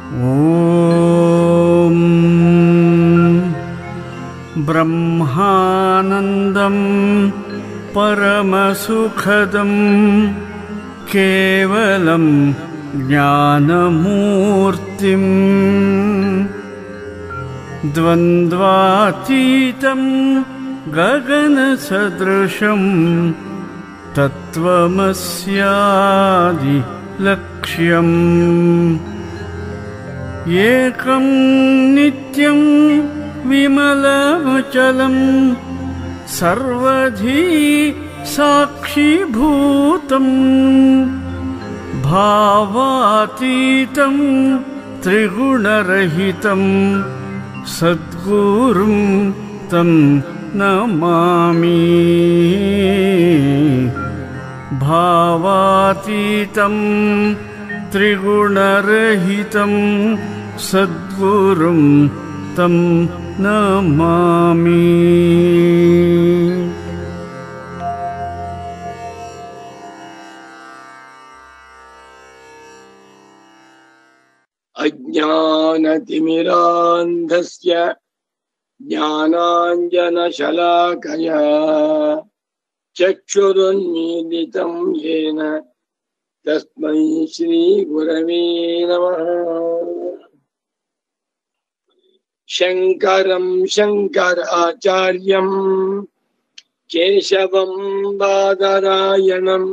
ॐ ब्रह्मानन्दं परमसुखदं केवलं ज्ञानमूर्तिम् द्वन्द्वातीतं गगनसदृशं तत्त्वमस्यादिलक्ष्यम् एकं नित्यं विमलमचलं सर्वधी साक्षीभूतम् भावातीतं त्रिगुणरहितं सद्गुरुं तं नमामि भावातीतं त्रिगुणरहितं सद्गुरुं तं नमामि अज्ञानतिमिरान्धस्य ज्ञानाञ्जनशलाकया चक्षुरुन्मीलितं येन तस्मै श्रीगुरवे नमः शङ्करं शङ्कराचार्यम् केशवं बादरायणम्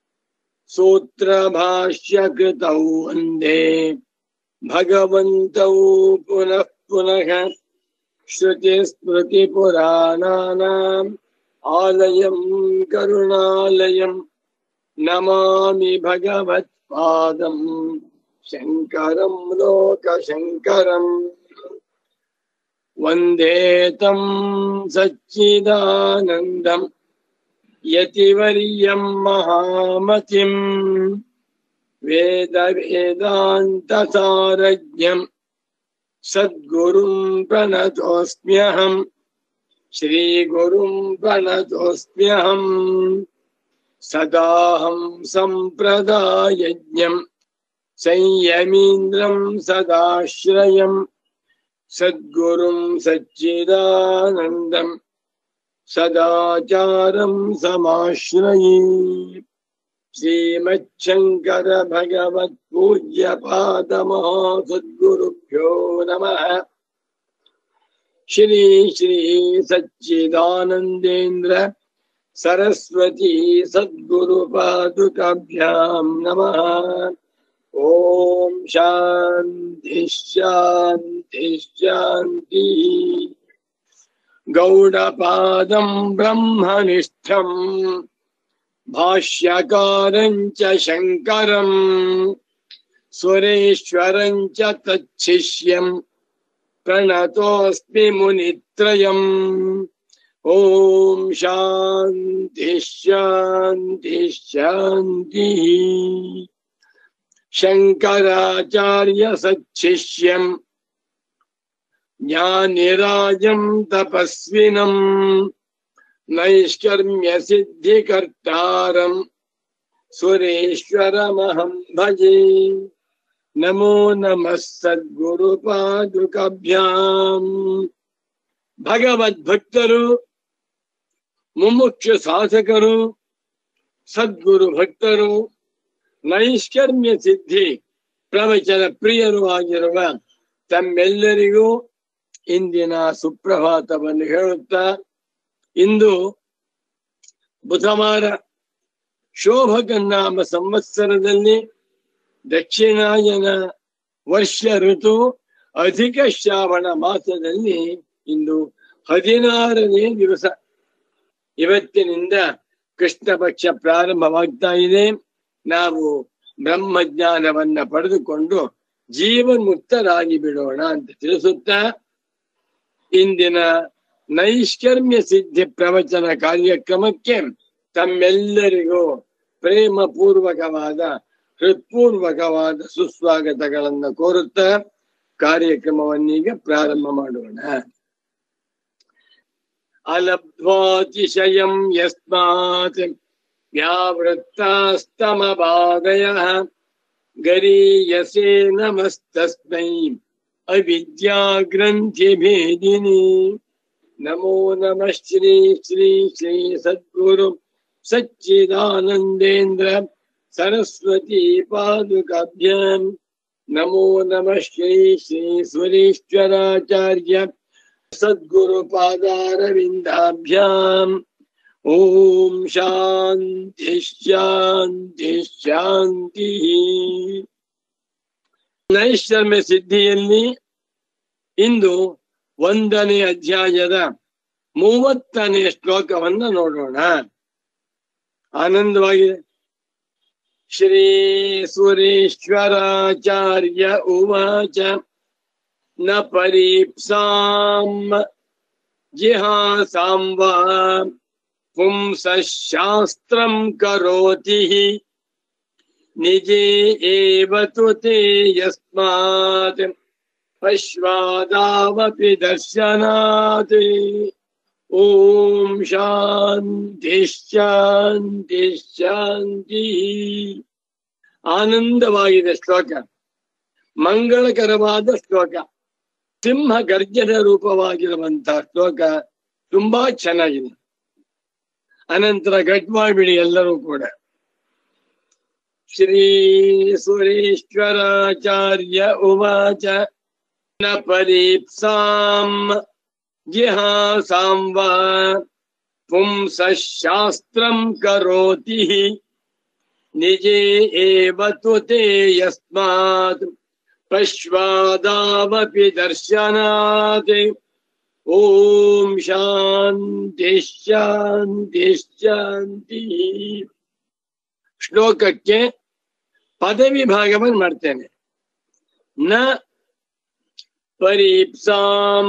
सूत्रभाष्यकृतौ वन्दे भगवन्तौ पुनः पुनः श्रुतिस्मृतिपुराणानाम् आलयं करुणालयं नमामि भगवत्पादम् शङ्करं लोकशङ्करम् वन्दे तं सच्चिदानन्दम् यतिवर्यं महामतिम् वेदवेदान्तसारज्ञम् सद्गुरुं प्रणतोऽस्म्यहम् श्रीगुरुं प्रणतोऽस्म्यहम् सदाहं सम्प्रदायज्ञम् संयमीन्द्रं सदाश्रयम् सद्गुरुं सच्चिदानन्दम् सदाचारं समाश्रये श्रीमच्छङ्कर भगवत्पूज्यपादमहासद्गुरुभ्यो नमः श्री श्री सच्चिदानन्देन्द्र सरस्वती सद्गुरुपादुकाभ्यां नमः ॐ शान्ति शान्ति शान्तिः गौडपादं ब्रह्मनिष्ठम् भाष्यकारं च शङ्करम् सुरेश्वरं च तच्छिष्यम् प्रणतोऽस्मि मुनित्रयम् ॐ शान्ति शान्ति शान्तिः शङ्कराचार्य सच्छिष्यम् ज्ञानिराजं तपस्विनम् नैष्कर्म्यसिद्धिकर्तारम् सुरेश्वरमहं भजे नमो नमः सद्गुरुपादुकाभ्याम् ಭಗವದ್ಭಕ್ತರು ಮುಮುಕ್ಷ ಸಾಧಕರು ಸದ್ಗುರು ಭಕ್ತರು ನೈಷ್ಕರ್ಮ್ಯ ಸಿದ್ಧಿ ಪ್ರವಚನ ಪ್ರಿಯರು ಆಗಿರುವ ತಮ್ಮೆಲ್ಲರಿಗೂ ಇಂದಿನ ಸುಪ್ರಭಾತವನ್ನು ಹೇಳುತ್ತಾ ಇಂದು ಬುಧವಾರ ಶೋಭಕನ್ನಾಮ ಸಂವತ್ಸರದಲ್ಲಿ ದಕ್ಷಿಣಾಯನ ವರ್ಷ ಋತು ಅಧಿಕ ಶ್ರಾವಣ ಮಾಸದಲ್ಲಿ ಇಂದು ಹದಿನಾರನೇ ದಿವಸ ಇವತ್ತಿನಿಂದ ಕೃಷ್ಣ ಪಕ್ಷ ಪ್ರಾರಂಭವಾಗ್ತಾ ಇದೆ ನಾವು ಬ್ರಹ್ಮಜ್ಞಾನವನ್ನ ಪಡೆದುಕೊಂಡು ಜೀವನ್ಮುಕ್ತರಾಗಿ ಬಿಡೋಣ ಅಂತ ತಿಳಿಸುತ್ತಾ ಇಂದಿನ ನೈಷ್ಕರ್ಮ್ಯ ಸಿದ್ಧಿ ಪ್ರವಚನ ಕಾರ್ಯಕ್ರಮಕ್ಕೆ ತಮ್ಮೆಲ್ಲರಿಗೂ ಪ್ರೇಮ ಪೂರ್ವಕವಾದ ಹೃತ್ಪೂರ್ವಕವಾದ ಸುಸ್ವಾಗತಗಳನ್ನ ಕೋರುತ್ತಾ ಕಾರ್ಯಕ್ರಮವನ್ನೀಗ ಪ್ರಾರಂಭ ಮಾಡೋಣ अलब्ध्वातिशयं यस्मात् व्यावृत्तास्तमबाधयः ಗರೀಯಸೆ ನಮಸ್ತಸ್ಮೈ ಅವಿದ್ಯಾಗ್ರಂಥಿಭೇದಿನಿ ನಮೋ ನಮಃ ಶ್ರೀ ಶ್ರೀ ಶ್ರೀ ಸದ್ಗುರು ಸಚ್ಚಿದಾನಂದೇಂದ್ರ ಸರಸ್ವತಿ ಪಾದುಕಾಭ್ಯಾಂ ನಮೋ ನಮಃ ಶ್ರೀ ಶ್ರೀ ಸುರೇಶ್ವರಾಚಾರ್ಯ ಸದ್ಗುರು ಪಾದಾರವಿಂದಾಭ್ಯಾಂ ಓಂ ಶಾಂತಿ ಶಾಂತಿ ಶಾಂತಿ ನೈಷ್ಕರ್ಮ್ಯ ಸಿದ್ಧಿಯಲ್ಲಿ ಇಂದು ಒಂದನೇ ಅಧ್ಯಾಯದ ಮೂವತ್ತನೇ ಶ್ಲೋಕವನ್ನ ನೋಡೋಣ ಆನಂದವಾಗಿದೆ ಶ್ರೀ ಸುರೇಶ್ವರಾಚಾರ್ಯ ಉವಾಚ ನ ಪರೀಪ್ಸಾಂ ಜಿಹಾಸಾಂ ವಾ ಪುಂಸಃಶಾಸ್ತ್ರಂ ಕರೋತಿ ನಿಜೇ ಏವ ತು ತೇ ಯಸ್ಮಾತ್ ಪಶ್ವಾದಾವಪಿ ದರ್ಶನಾತ್ ಓಂ ಶಾಂತಿ ಶಾಂತಿ ಶಾಂತಿ ಆನಂದವಾಗಿದೆ ಶ್ಲೋಕ ಮಂಗಳಕರವಾದ ಶ್ಲೋಕ ಸಿಂಹ ಗರ್ಜನ ರೂಪವಾಗಿರುವಂತಹ ಶ್ಲೋಕ ತುಂಬಾ ಚೆನ್ನಾಗಿದೆ ಅನಂತರ ಗಟ್ಮಾಡ್ಬಿಡಿ ಎಲ್ಲರೂ ಕೂಡ ಶ್ರೀ ಸುರೇಶ್ವರಾಚಾರ್ಯ ಉವಾಚ ನ ಪರೀಪ್ಸಾಂ ಜಿಹಾಸಾಂ ವಾ ಪುಂಸಃಶಾಸ್ತ್ರಂ ಕರೋತಿ ನಿಜೇ ಏವ ತು ತೇ ಯಸ್ಮಾತ್ ಪಶ್ವಾದಾವಪಿ ದರ್ಶನಾತ್ ಓಂ ಶಾಂತಿ ಶಾಂತಿ ಶಾಂತಿ ಶ್ಲೋಕಕ್ಕೆ ಪದವಿ ಭಾಗವನ್ನು ಮಾಡ್ತೇನೆ ನ ಪರೀಪ್ಸಾಂ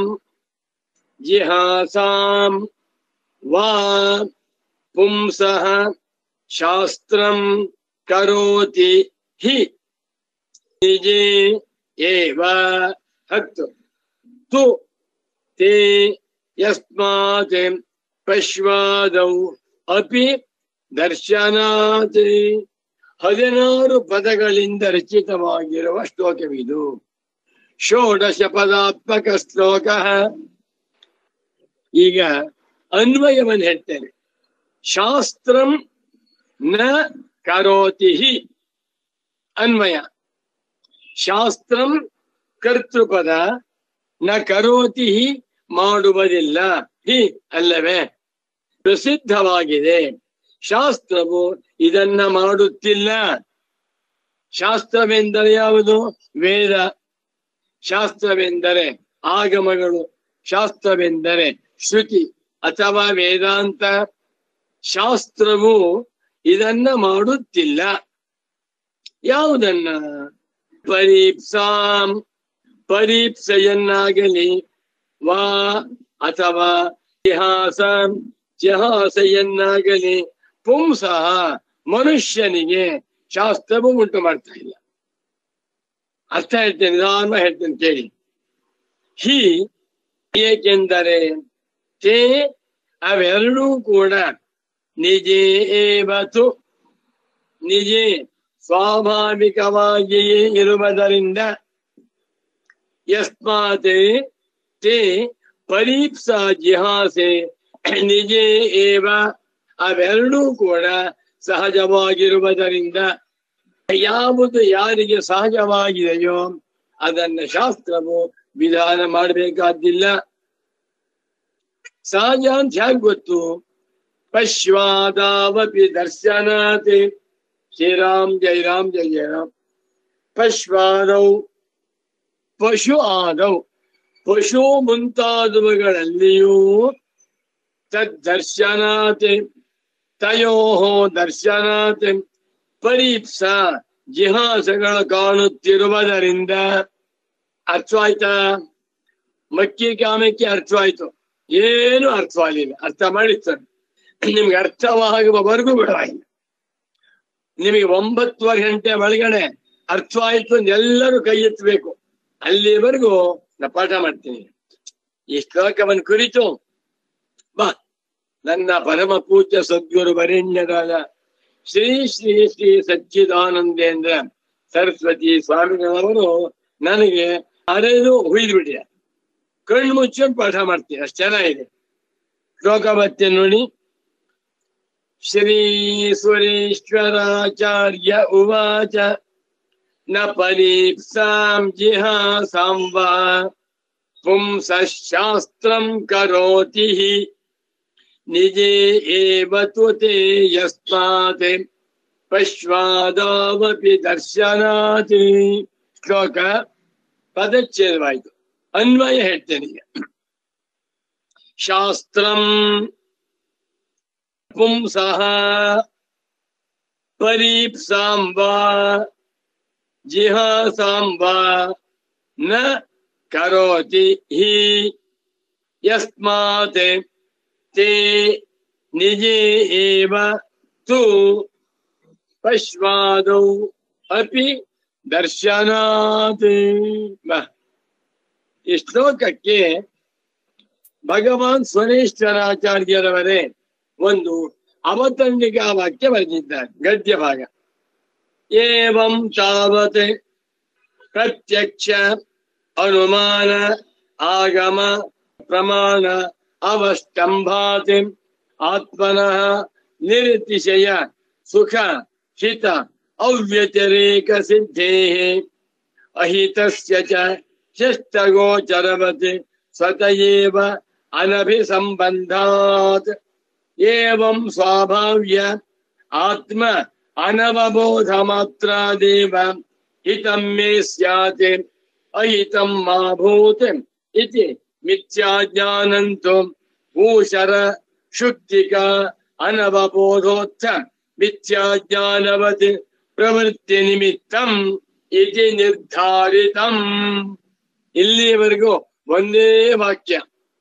ಜಿಹಾಸಾಂ ವಾ ಪುಂಸಃ ಶಾಸ್ತ್ರಂ ಕರೋತಿ ಹಿ ನಿಜೇ ಏವ ಹತ್ತು ತು ತೇ ಯಸ್ಮಾತ್ ಪಶ್ವಾದೌ ಅಪಿ ದರ್ಶನಾತ್ ಹದಿನಾರು ಪದಗಳಿಂದ ರಚಿತವಾಗಿರುವ ಶ್ಲೋಕವಿದು ಷೋಡಶ ಪದಾತ್ಮಕ ಶ್ಲೋಕ ಈಗ ಅನ್ವಯವನ್ನು ಹೇಳ್ತೇನೆ ಶಾಸ್ತ್ರಂ ನ ಕರೋತಿ ಅನ್ವಯ ಶಾಸ್ತ್ರಂ ಕರ್ತೃಪದ ನ ಕರೋತಿ ಮಾಡುವುದಿಲ್ಲ ಹಿ ಅಲ್ಲವೇ ಪ್ರಸಿದ್ಧವಾಗಿದೆ ಶಾಸ್ತ್ರವು ಇದನ್ನ ಮಾಡುತ್ತಿಲ್ಲ ಶಾಸ್ತ್ರವೆಂದರೆ ಯಾವುದು ವೇದ ಶಾಸ್ತ್ರವೆಂದರೆ ಆಗಮಗಳು ಶಾಸ್ತ್ರವೆಂದರೆ ಶ್ರುತಿ ಅಥವಾ ವೇದಾಂತ ಶಾಸ್ತ್ರವು ಇದನ್ನ ಮಾಡುತ್ತಿಲ್ಲ ಯಾವುದನ್ನ ಪರೀಪ್ಸಾಂ ಪರೀಪ್ಸೆಯನ್ನಾಗಲಿ ವಾ ಅಥವಾ ಇತಿಹಾಸ ಇತಿಹಾಸೆಯನ್ನಾಗಲಿ ಪುಂಸಃ ಮನುಷ್ಯನಿಗೆ ಶಾಸ್ತ್ರವು ಉಂಟು ಮಾಡ್ತಾ ಇಲ್ಲ ಅರ್ಥ ಹೇಳ್ತೇನೆ ನಿಧಾನ ಹೇಳ್ತೇನೆ ಕೇಳಿ ಹಿ ಏಕೆಂದರೆ ತೇ ಅವೆರಡೂ ಕೂಡ ನಿಜೇ ಏವತು ನಿಜೇ ಸ್ವಾಭಾವಿಕವಾಗಿಯೇ ಇರುವುದರಿಂದ ಯಸ್ಮಾತ್ ತೇ ಪರೀಪ್ಸಾ ಜಿಹಾಸೆ ನಿಜೇ ಏವ ಅವೆರಡೂ ಕೂಡ ಸಹಜವಾಗಿರುವುದರಿಂದ ಯಾವುದು ಯಾರಿಗೆ ಸಹಜವಾಗಿದೆಯೋ ಅದನ್ನ ಶಾಸ್ತ್ರವು ವಿಧಾನ ಮಾಡಬೇಕಾದ್ದಿಲ್ಲ ಸಹಜ ಅಂತ ಹೇಗೆ ಗೊತ್ತು ಪಶ್ವಾದಾವಪಿ ದರ್ಶನಾತ್ ಶ್ರೀರಾಮ್ ಜೈ ರಾಮ್ ಜೈ ಜಯ ರಾಮ್ ಪಶ್ವಾದೌ ಪಶು ಆದೌ ಪಶು ಮುಂತಾದವುಗಳಲ್ಲಿಯೂ ತದ್ದರ್ಶನಾತ್ ತಯೋ ದರ್ಶನಾತ್ ಪರೀಪ್ಸ ಜಿಹಾಸಗಳು ಕಾಣುತ್ತಿರುವುದರಿಂದ ಅರ್ಥವಾಯ್ತಾ ಮಕ್ಕಿ ಕಾಮಕ್ಕೆ ಅರ್ಥವಾಯ್ತು ಏನು ಅರ್ಥವಾಗಲಿಲ್ಲ ಅರ್ಥ ಮಾಡಿರ್ತಾರೆ ನಿಮ್ಗೆ ಅರ್ಥವಾಗುವವರೆಗೂ ಬಿಡವಾಗಿಲ್ಲ ನಿಮಗೆ ಒಂಬತ್ತುವರೆ ಗಂಟೆ ಒಳಗಡೆ ಅರ್ಥವಾಯ್ತು ಅಂತ ಎಲ್ಲರೂ ಕೈ ಎತ್ತಬೇಕು ಅಲ್ಲಿವರೆಗೂ ನಾ ಪಾಠ ಮಾಡ್ತೀನಿ ಈ ಶ್ಲೋಕವನ್ನು ಕುರಿತು ಬಾ ನನ್ನ ಪರಮ ಪೂಜ್ಯ ಸದ್ಗುರು ವರೆಣ್ಯರಾದ ಶ್ರೀ ಶ್ರೀ ಶ್ರೀ ಸಚ್ಚಿದಾನಂದೇಂದ್ರ ಸರಸ್ವತಿ ಸ್ವಾಮಿಗಳವರು ನನಗೆ ಅರೆದು ಹುಯ್ದು ಬಿಟ್ಟಿದೆ ಕಣ್ಣು ಮುಚ್ಕೊಂಡು ಪಾಠ ಮಾಡ್ತೀನಿ ಅಷ್ಟು ಚೆನ್ನಾಗಿದೆ ಶ್ಲೋಕ ಮತ್ತೆ ನೋಡಿ ಶ್ರೀ ಸುರೇಶ್ವರಾಚಾರ್ಯ ಉವಾಚ ನ ಪರೀಪ್ಸಾಂ ಜಿಹಾಸಾಂ ವಾ ಪುಂಸಃಶಾಸ್ತ್ರಂ ಕರೋತಿ ಹಿ ನಿಜೇ ಏವ ತು ತೇ ಯಸ್ಮಾತ್ ಪಶ್ವಾದಾವಪಿ ದರ್ಶನಾತ್ ಶ್ಲೋಕ ಪದಚ್ಛೇದವಾಯಿತು ಅನ್ವಯ ಹೇಳ್ತೇನೆ ಈಗ ಶಾಸ್ತ್ರಂ ಪುಂಸಃ ಪರೀಪ್ಸಾಂ ವಾ ಜಿಹಾಸಾಂ ವಾ ನ ಕರೋತಿ ಹಿ ಯಸ್ಮಾತ್ ते निजे एव तु पश्वादौ अपि ದರ್ಶನಾತ್ ಬಾ. ಈ ಶ್ಲೋಕಕ್ಕೆ ಭಗವಾನ್ ಸ್ವನೇಶ್ವರಾಚಾರ್ಯರವರೇ ಒಂದು ಅವತರಣಿಕಾ ವಾಕ್ಯ ಬರೆದಿದ್ದಾರೆ ಗದ್ಯ ಭಾಗ ಏವಂ ತಾವತ್ ಪ್ರತ್ಯಕ್ಷ ಅನುಮಾನ ಆಗಮ ಪ್ರಮಾಣ ಅವಸ್ತಂಭಾತ್ ಆತ್ಮನಃ ನಿರತಿಶಯ ಸುಖ ಹಿತ ಅವ್ಯತಿರೇಕ ಸಿದ್ಧೇ ಅಹಿತಸ್ಯ ಚ ಶಿಷ್ಟಗೋಚರವತ್ ಸ್ವತಯೇವ ಅನಭಿಸಂಬಂಧಾತ್ ಏವಂ ಸ್ವಾಭಾವ್ಯ ಆತ್ಮ ಅನವಬೋಧ ಮಾತ್ರಾದೇವ ಹಿತಂ ಮೇ ಸ್ಯಾತ್ ಅಹಿತಂ ಮಾ ಭೂತ್ ಇತಿ ಮಿಥ್ಯಾಜ್ಞಾನಂತು ಊಷರ ಶುಕ್ತಿಕ ಅನವಬೋಧೋತ್ಥ ಮಿಥ್ಯಾಜ್ಞಾನವತ್ ಪ್ರವೃತ್ತಿ ನಿಮಿತ್ತಂ ಇತಿ ನಿರ್ಧಾರಿತಂ ಇಲ್ಲಿಯವರೆಗೂ ಒಂದೇ ವಾಕ್ಯ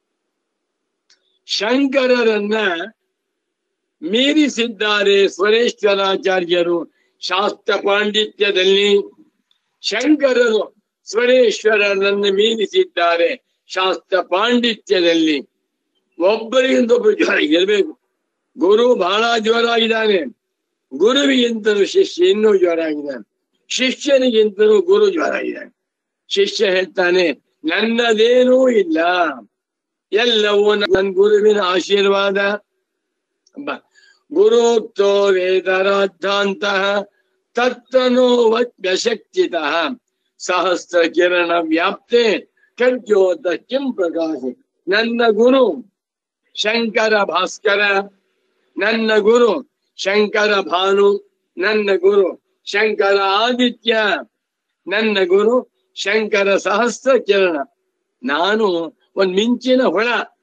ಶಂಕರರನ್ನ ಮೀರಿಸಿದ್ದಾರೆ ಸ್ವರೇಶ್ವರಾಚಾರ್ಯರು ಶಾಸ್ತ್ರ ಪಾಂಡಿತ್ಯದಲ್ಲಿ ಶಂಕರರು ಸ್ವರೇಶ್ವರರನ್ನು ಮೀರಿಸಿದ್ದಾರೆ ಶಾಸ್ತ್ರ ಪಾಂಡಿತ್ಯದಲ್ಲಿ ಒಬ್ಬರಿಗಿಂತೊಬ್ಬರು ಜ್ವರ ಇರಬೇಕು ಗುರು ಬಹಳ ಜ್ವರಾಗಿದ್ದಾನೆ ಗುರುವಿಗಿಂತಲೂ ಶಿಷ್ಯ ಇನ್ನೂ ಜ್ವರ ಆಗಿದ್ದಾನೆ ಶಿಷ್ಯನಿಗಿಂತಲೂ ಗುರು ಜ್ವರ ಆಗಿದ್ದಾನೆ ಶಿಷ್ಯ ಹೇಳ್ತಾನೆ ನನ್ನದೇನೂ ಇಲ್ಲ ಎಲ್ಲವೂ ನನ್ನ ಗುರುವಿನ ಆಶೀರ್ವಾದ ಬ ಗುರುಕ್ತೋ ವೇದರಾದ್ಧಾಂತಃ ತತ್ತನೋವಶಕ್ತಿತಃ ಸಹಸ್ರ ಕಿರಣ ವ್ಯಾಪ್ತೆ ಕರ್ಜೋತ ಕಿಂ ಪ್ರಕಾಶ ನನ್ನ ಗುರು ಶಂಕರ ಭಾಸ್ಕರ ನನ್ನ ಗುರು ಶಂಕರ ಭಾನು ನನ್ನ ಗುರು ಶಂಕರ ಆದಿತ್ಯ ನನ್ನ ಗುರು ಶಂಕರ ಸಹಸ್ರ ಕಿರಣ ನಾನು ಒಂದ್ ಮಿಂಚಿನ ಹೊಳ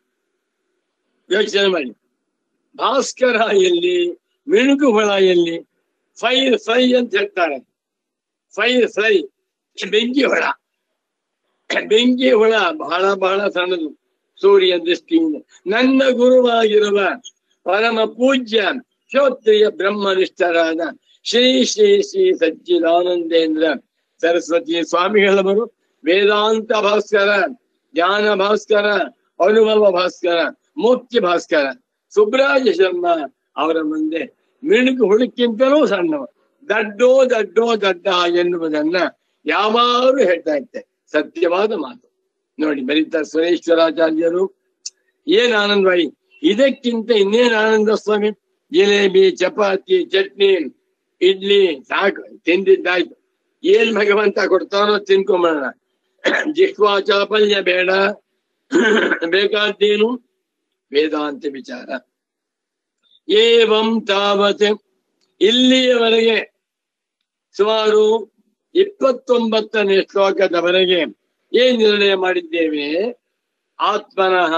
ಯೋಚನೆ ಮಾಡಿ ಭಾಸ್ಕರ ಎಲ್ಲಿ ಮಿಣುಕು ಹೊಳ ಎಲ್ಲಿ ಫೈರ್ ಫ್ರೈ ಅಂತ ಹೇಳ್ತಾರೆ ಫೈರ್ ಫ್ರೈ ಬೆಂಕಿ ಹೊಳ ಬೆಂಕಿ ಹೊಳ ಬಹಳ ಬಹಳ ಸಣ್ಣದು ಸೂರ್ಯ ದೃಷ್ಟಿಯಿಂದ ನನ್ನ ಗುರುವಾಗಿರುವ ಪರಮ ಪೂಜ್ಯ ಶ್ರೋತ್ರಿಯ ಬ್ರಹ್ಮನಿಷ್ಠರಾದ ಶ್ರೀ ಶ್ರೀ ಶ್ರೀ ಸಚ್ಚಿದಾನಂದೇಂದ್ರ ಸರಸ್ವತಿ ಸ್ವಾಮಿಗಳವರು ವೇದಾಂತ ಭಾಸ್ಕರ ಜ್ಞಾನ ಭಾಸ್ಕರ ಅನುಭವ ಭಾಸ್ಕರ ಮುಕ್ತಿ ಭಾಸ್ಕರ ಸುಬ್ರಾಜ ಶರ್ಮ ಅವರ ಮುಂದೆ ಮಿಣುಕು ಹುಡುಕ್ಕಿಂತಲೂ ಸಣ್ಣವ ದಡ್ಡೋ ದಡ್ಡೋ ದಡ್ಡ ಎನ್ನುವುದನ್ನ ಯಾವಾಗಲೂ ಹೇಳ್ತಾ ಇದ್ದೆ ಸತ್ಯವಾದ ಮಾತು ನೋಡಿ ಬರೀತಾ ಸುರೇಶ್ವರಾಚಾರ್ಯರು ಏನ್ ಆನಂದವಾಯಿ ಇದಕ್ಕಿಂತ ಇನ್ನೇನ್ ಆನಂದ ಸ್ವಾಮಿ ಜಿಲೇಬಿ ಚಪಾತಿ ಚಟ್ನಿ ಇಡ್ಲಿ ಸಾಕು ತಿಂದಿದ್ದಾಯ್ತು ಏನ್ ಭಗವಂತ ಕೊಡ್ತಾನೋ ತಿನ್ಕೊಂಬೋಣ ಜಿಹ್ವಾ ಚಾಪಲ್ಯ ಬೇಡ ಬೇಕಾದ್ದೇನು ವೇದಾಂತ ವಿಚಾರ ಏವಂ ತಾವತ್ ಇಲ್ಲಿಯವರೆಗೆ ಸುಮಾರು ಇಪ್ಪತ್ತೊಂಬತ್ತನೇ ಶ್ಲೋಕದವರೆಗೆ ಏನ್ ನಿರ್ಣಯ ಮಾಡಿದ್ದೇವೆ ಆತ್ಮನಃ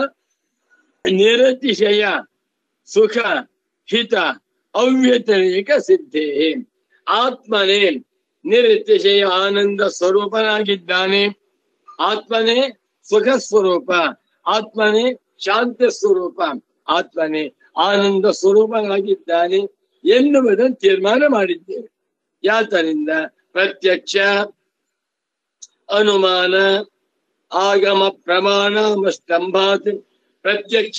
ನಿರತಿಶಯ ಸುಖ ಹಿತ ಅವ್ಯತಿರೇಕ ಸಿದ್ಧೇ ಆತ್ಮನೇ ನಿರತಿಶಯ ಆನಂದ ಸ್ವರೂಪನಾಗಿದ್ದಾನೆ ಆತ್ಮನೇ ಸುಖ ಸ್ವರೂಪ ಆತ್ಮನೇ ಶಾಂತ ಸ್ವರೂಪ ಆತ್ಮನೇ ಆನಂದ ಸ್ವರೂಪನಾಗಿದ್ದಾನೆ ಎನ್ನುವುದನ್ನು ತೀರ್ಮಾನ ಮಾಡಿದ್ದೇವೆ ಯಾತರಿಂದ ಪ್ರತ್ಯಕ್ಷ ಅನುಮಾನ ಆಗಮ ಪ್ರಮಾಣ ಸ್ತಂಭಾತ್ ಪ್ರತ್ಯಕ್ಷ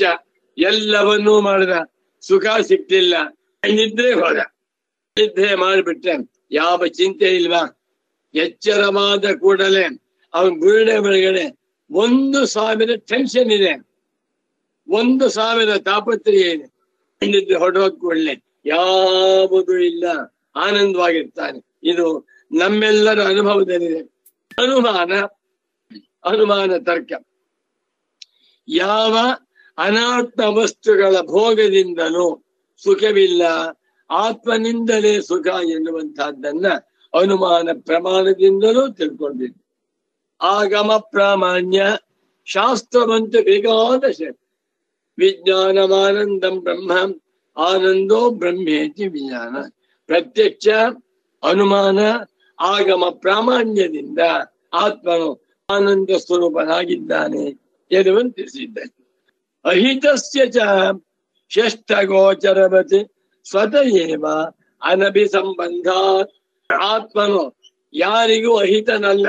ಎಲ್ಲವನ್ನೂ ಮಾಡಿದ ಸುಖ ಸಿಕ್ತಿಲ್ಲ ನಿದ್ರೆ ಹೋದ ನಿದ್ರೆ ಮಾಡಿಬಿಟ್ರೆ ಯಾವ ಚಿಂತೆ ಇಲ್ವಾ ಎಚ್ಚರವಾದ ಕೂಡಲೇ ಅವನ ಬುರುಡೆ ಒಳಗಡೆ ಒಂದು ಸಾವಿರ ಟೆನ್ಷನ್ ಇದೆ ಒಂದು ಸಾವಿರ ತಾಪತ್ರೆಯ ಇದೆ ನಿದ್ರೆ ಹೊರಡೋದ್ ಕೂಡಲೇ ಯಾವುದೂ ಇಲ್ಲ ಆನಂದವಾಗಿರ್ತಾನೆ ಇದು ನಮ್ಮೆಲ್ಲರ ಅನುಭವದಲ್ಲಿದೆ ಅನುಮಾನ ಅನುಮಾನ ತರ್ಕ ಯಾವ ಅನಾತ್ಮ ವಸ್ತುಗಳ ಭೋಗದಿಂದಲೂ ಸುಖವಿಲ್ಲ ಆತ್ಮನಿಂದಲೇ ಸುಖ ಎನ್ನುವಂತಹದ್ದನ್ನ ಅನುಮಾನ ಪ್ರಮಾಣದಿಂದಲೂ ತಿಳ್ಕೊಂಡಿದ್ದೆ ಆಗಮ ಪ್ರಾಮಾಣ್ಯ ಶಾಸ್ತ್ರವಂತ ಬೇಕಾದಶ ವಿಜ್ಞಾನಮಾನಂದಂ ಬ್ರಹ್ಮ ಆನಂದೋ ಬ್ರಹ್ಮೇತಿ ವಿಜ್ಞಾನ ಪ್ರತ್ಯಕ್ಷ ಅನುಮಾನ ಆಗಮ ಪ್ರಾಮಾಣ್ಯದಿಂದ ಆತ್ಮನು ಆನಂದ ಸ್ವರೂಪನಾಗಿದ್ದಾನೆ ಎನ್ನುವಂತೆ ತಿಳಿಸಿದ್ದಾನೆ ಅಹಿತಸ್ಯ ಚ ಷಷ್ಠಗೋಚರವತ್ ಸ್ವತಃ ಏವ ಅನಭಿ ಸಂಬಂಧ ಆತ್ಮನು ಯಾರಿಗೂ ಅಹಿತನಲ್ಲ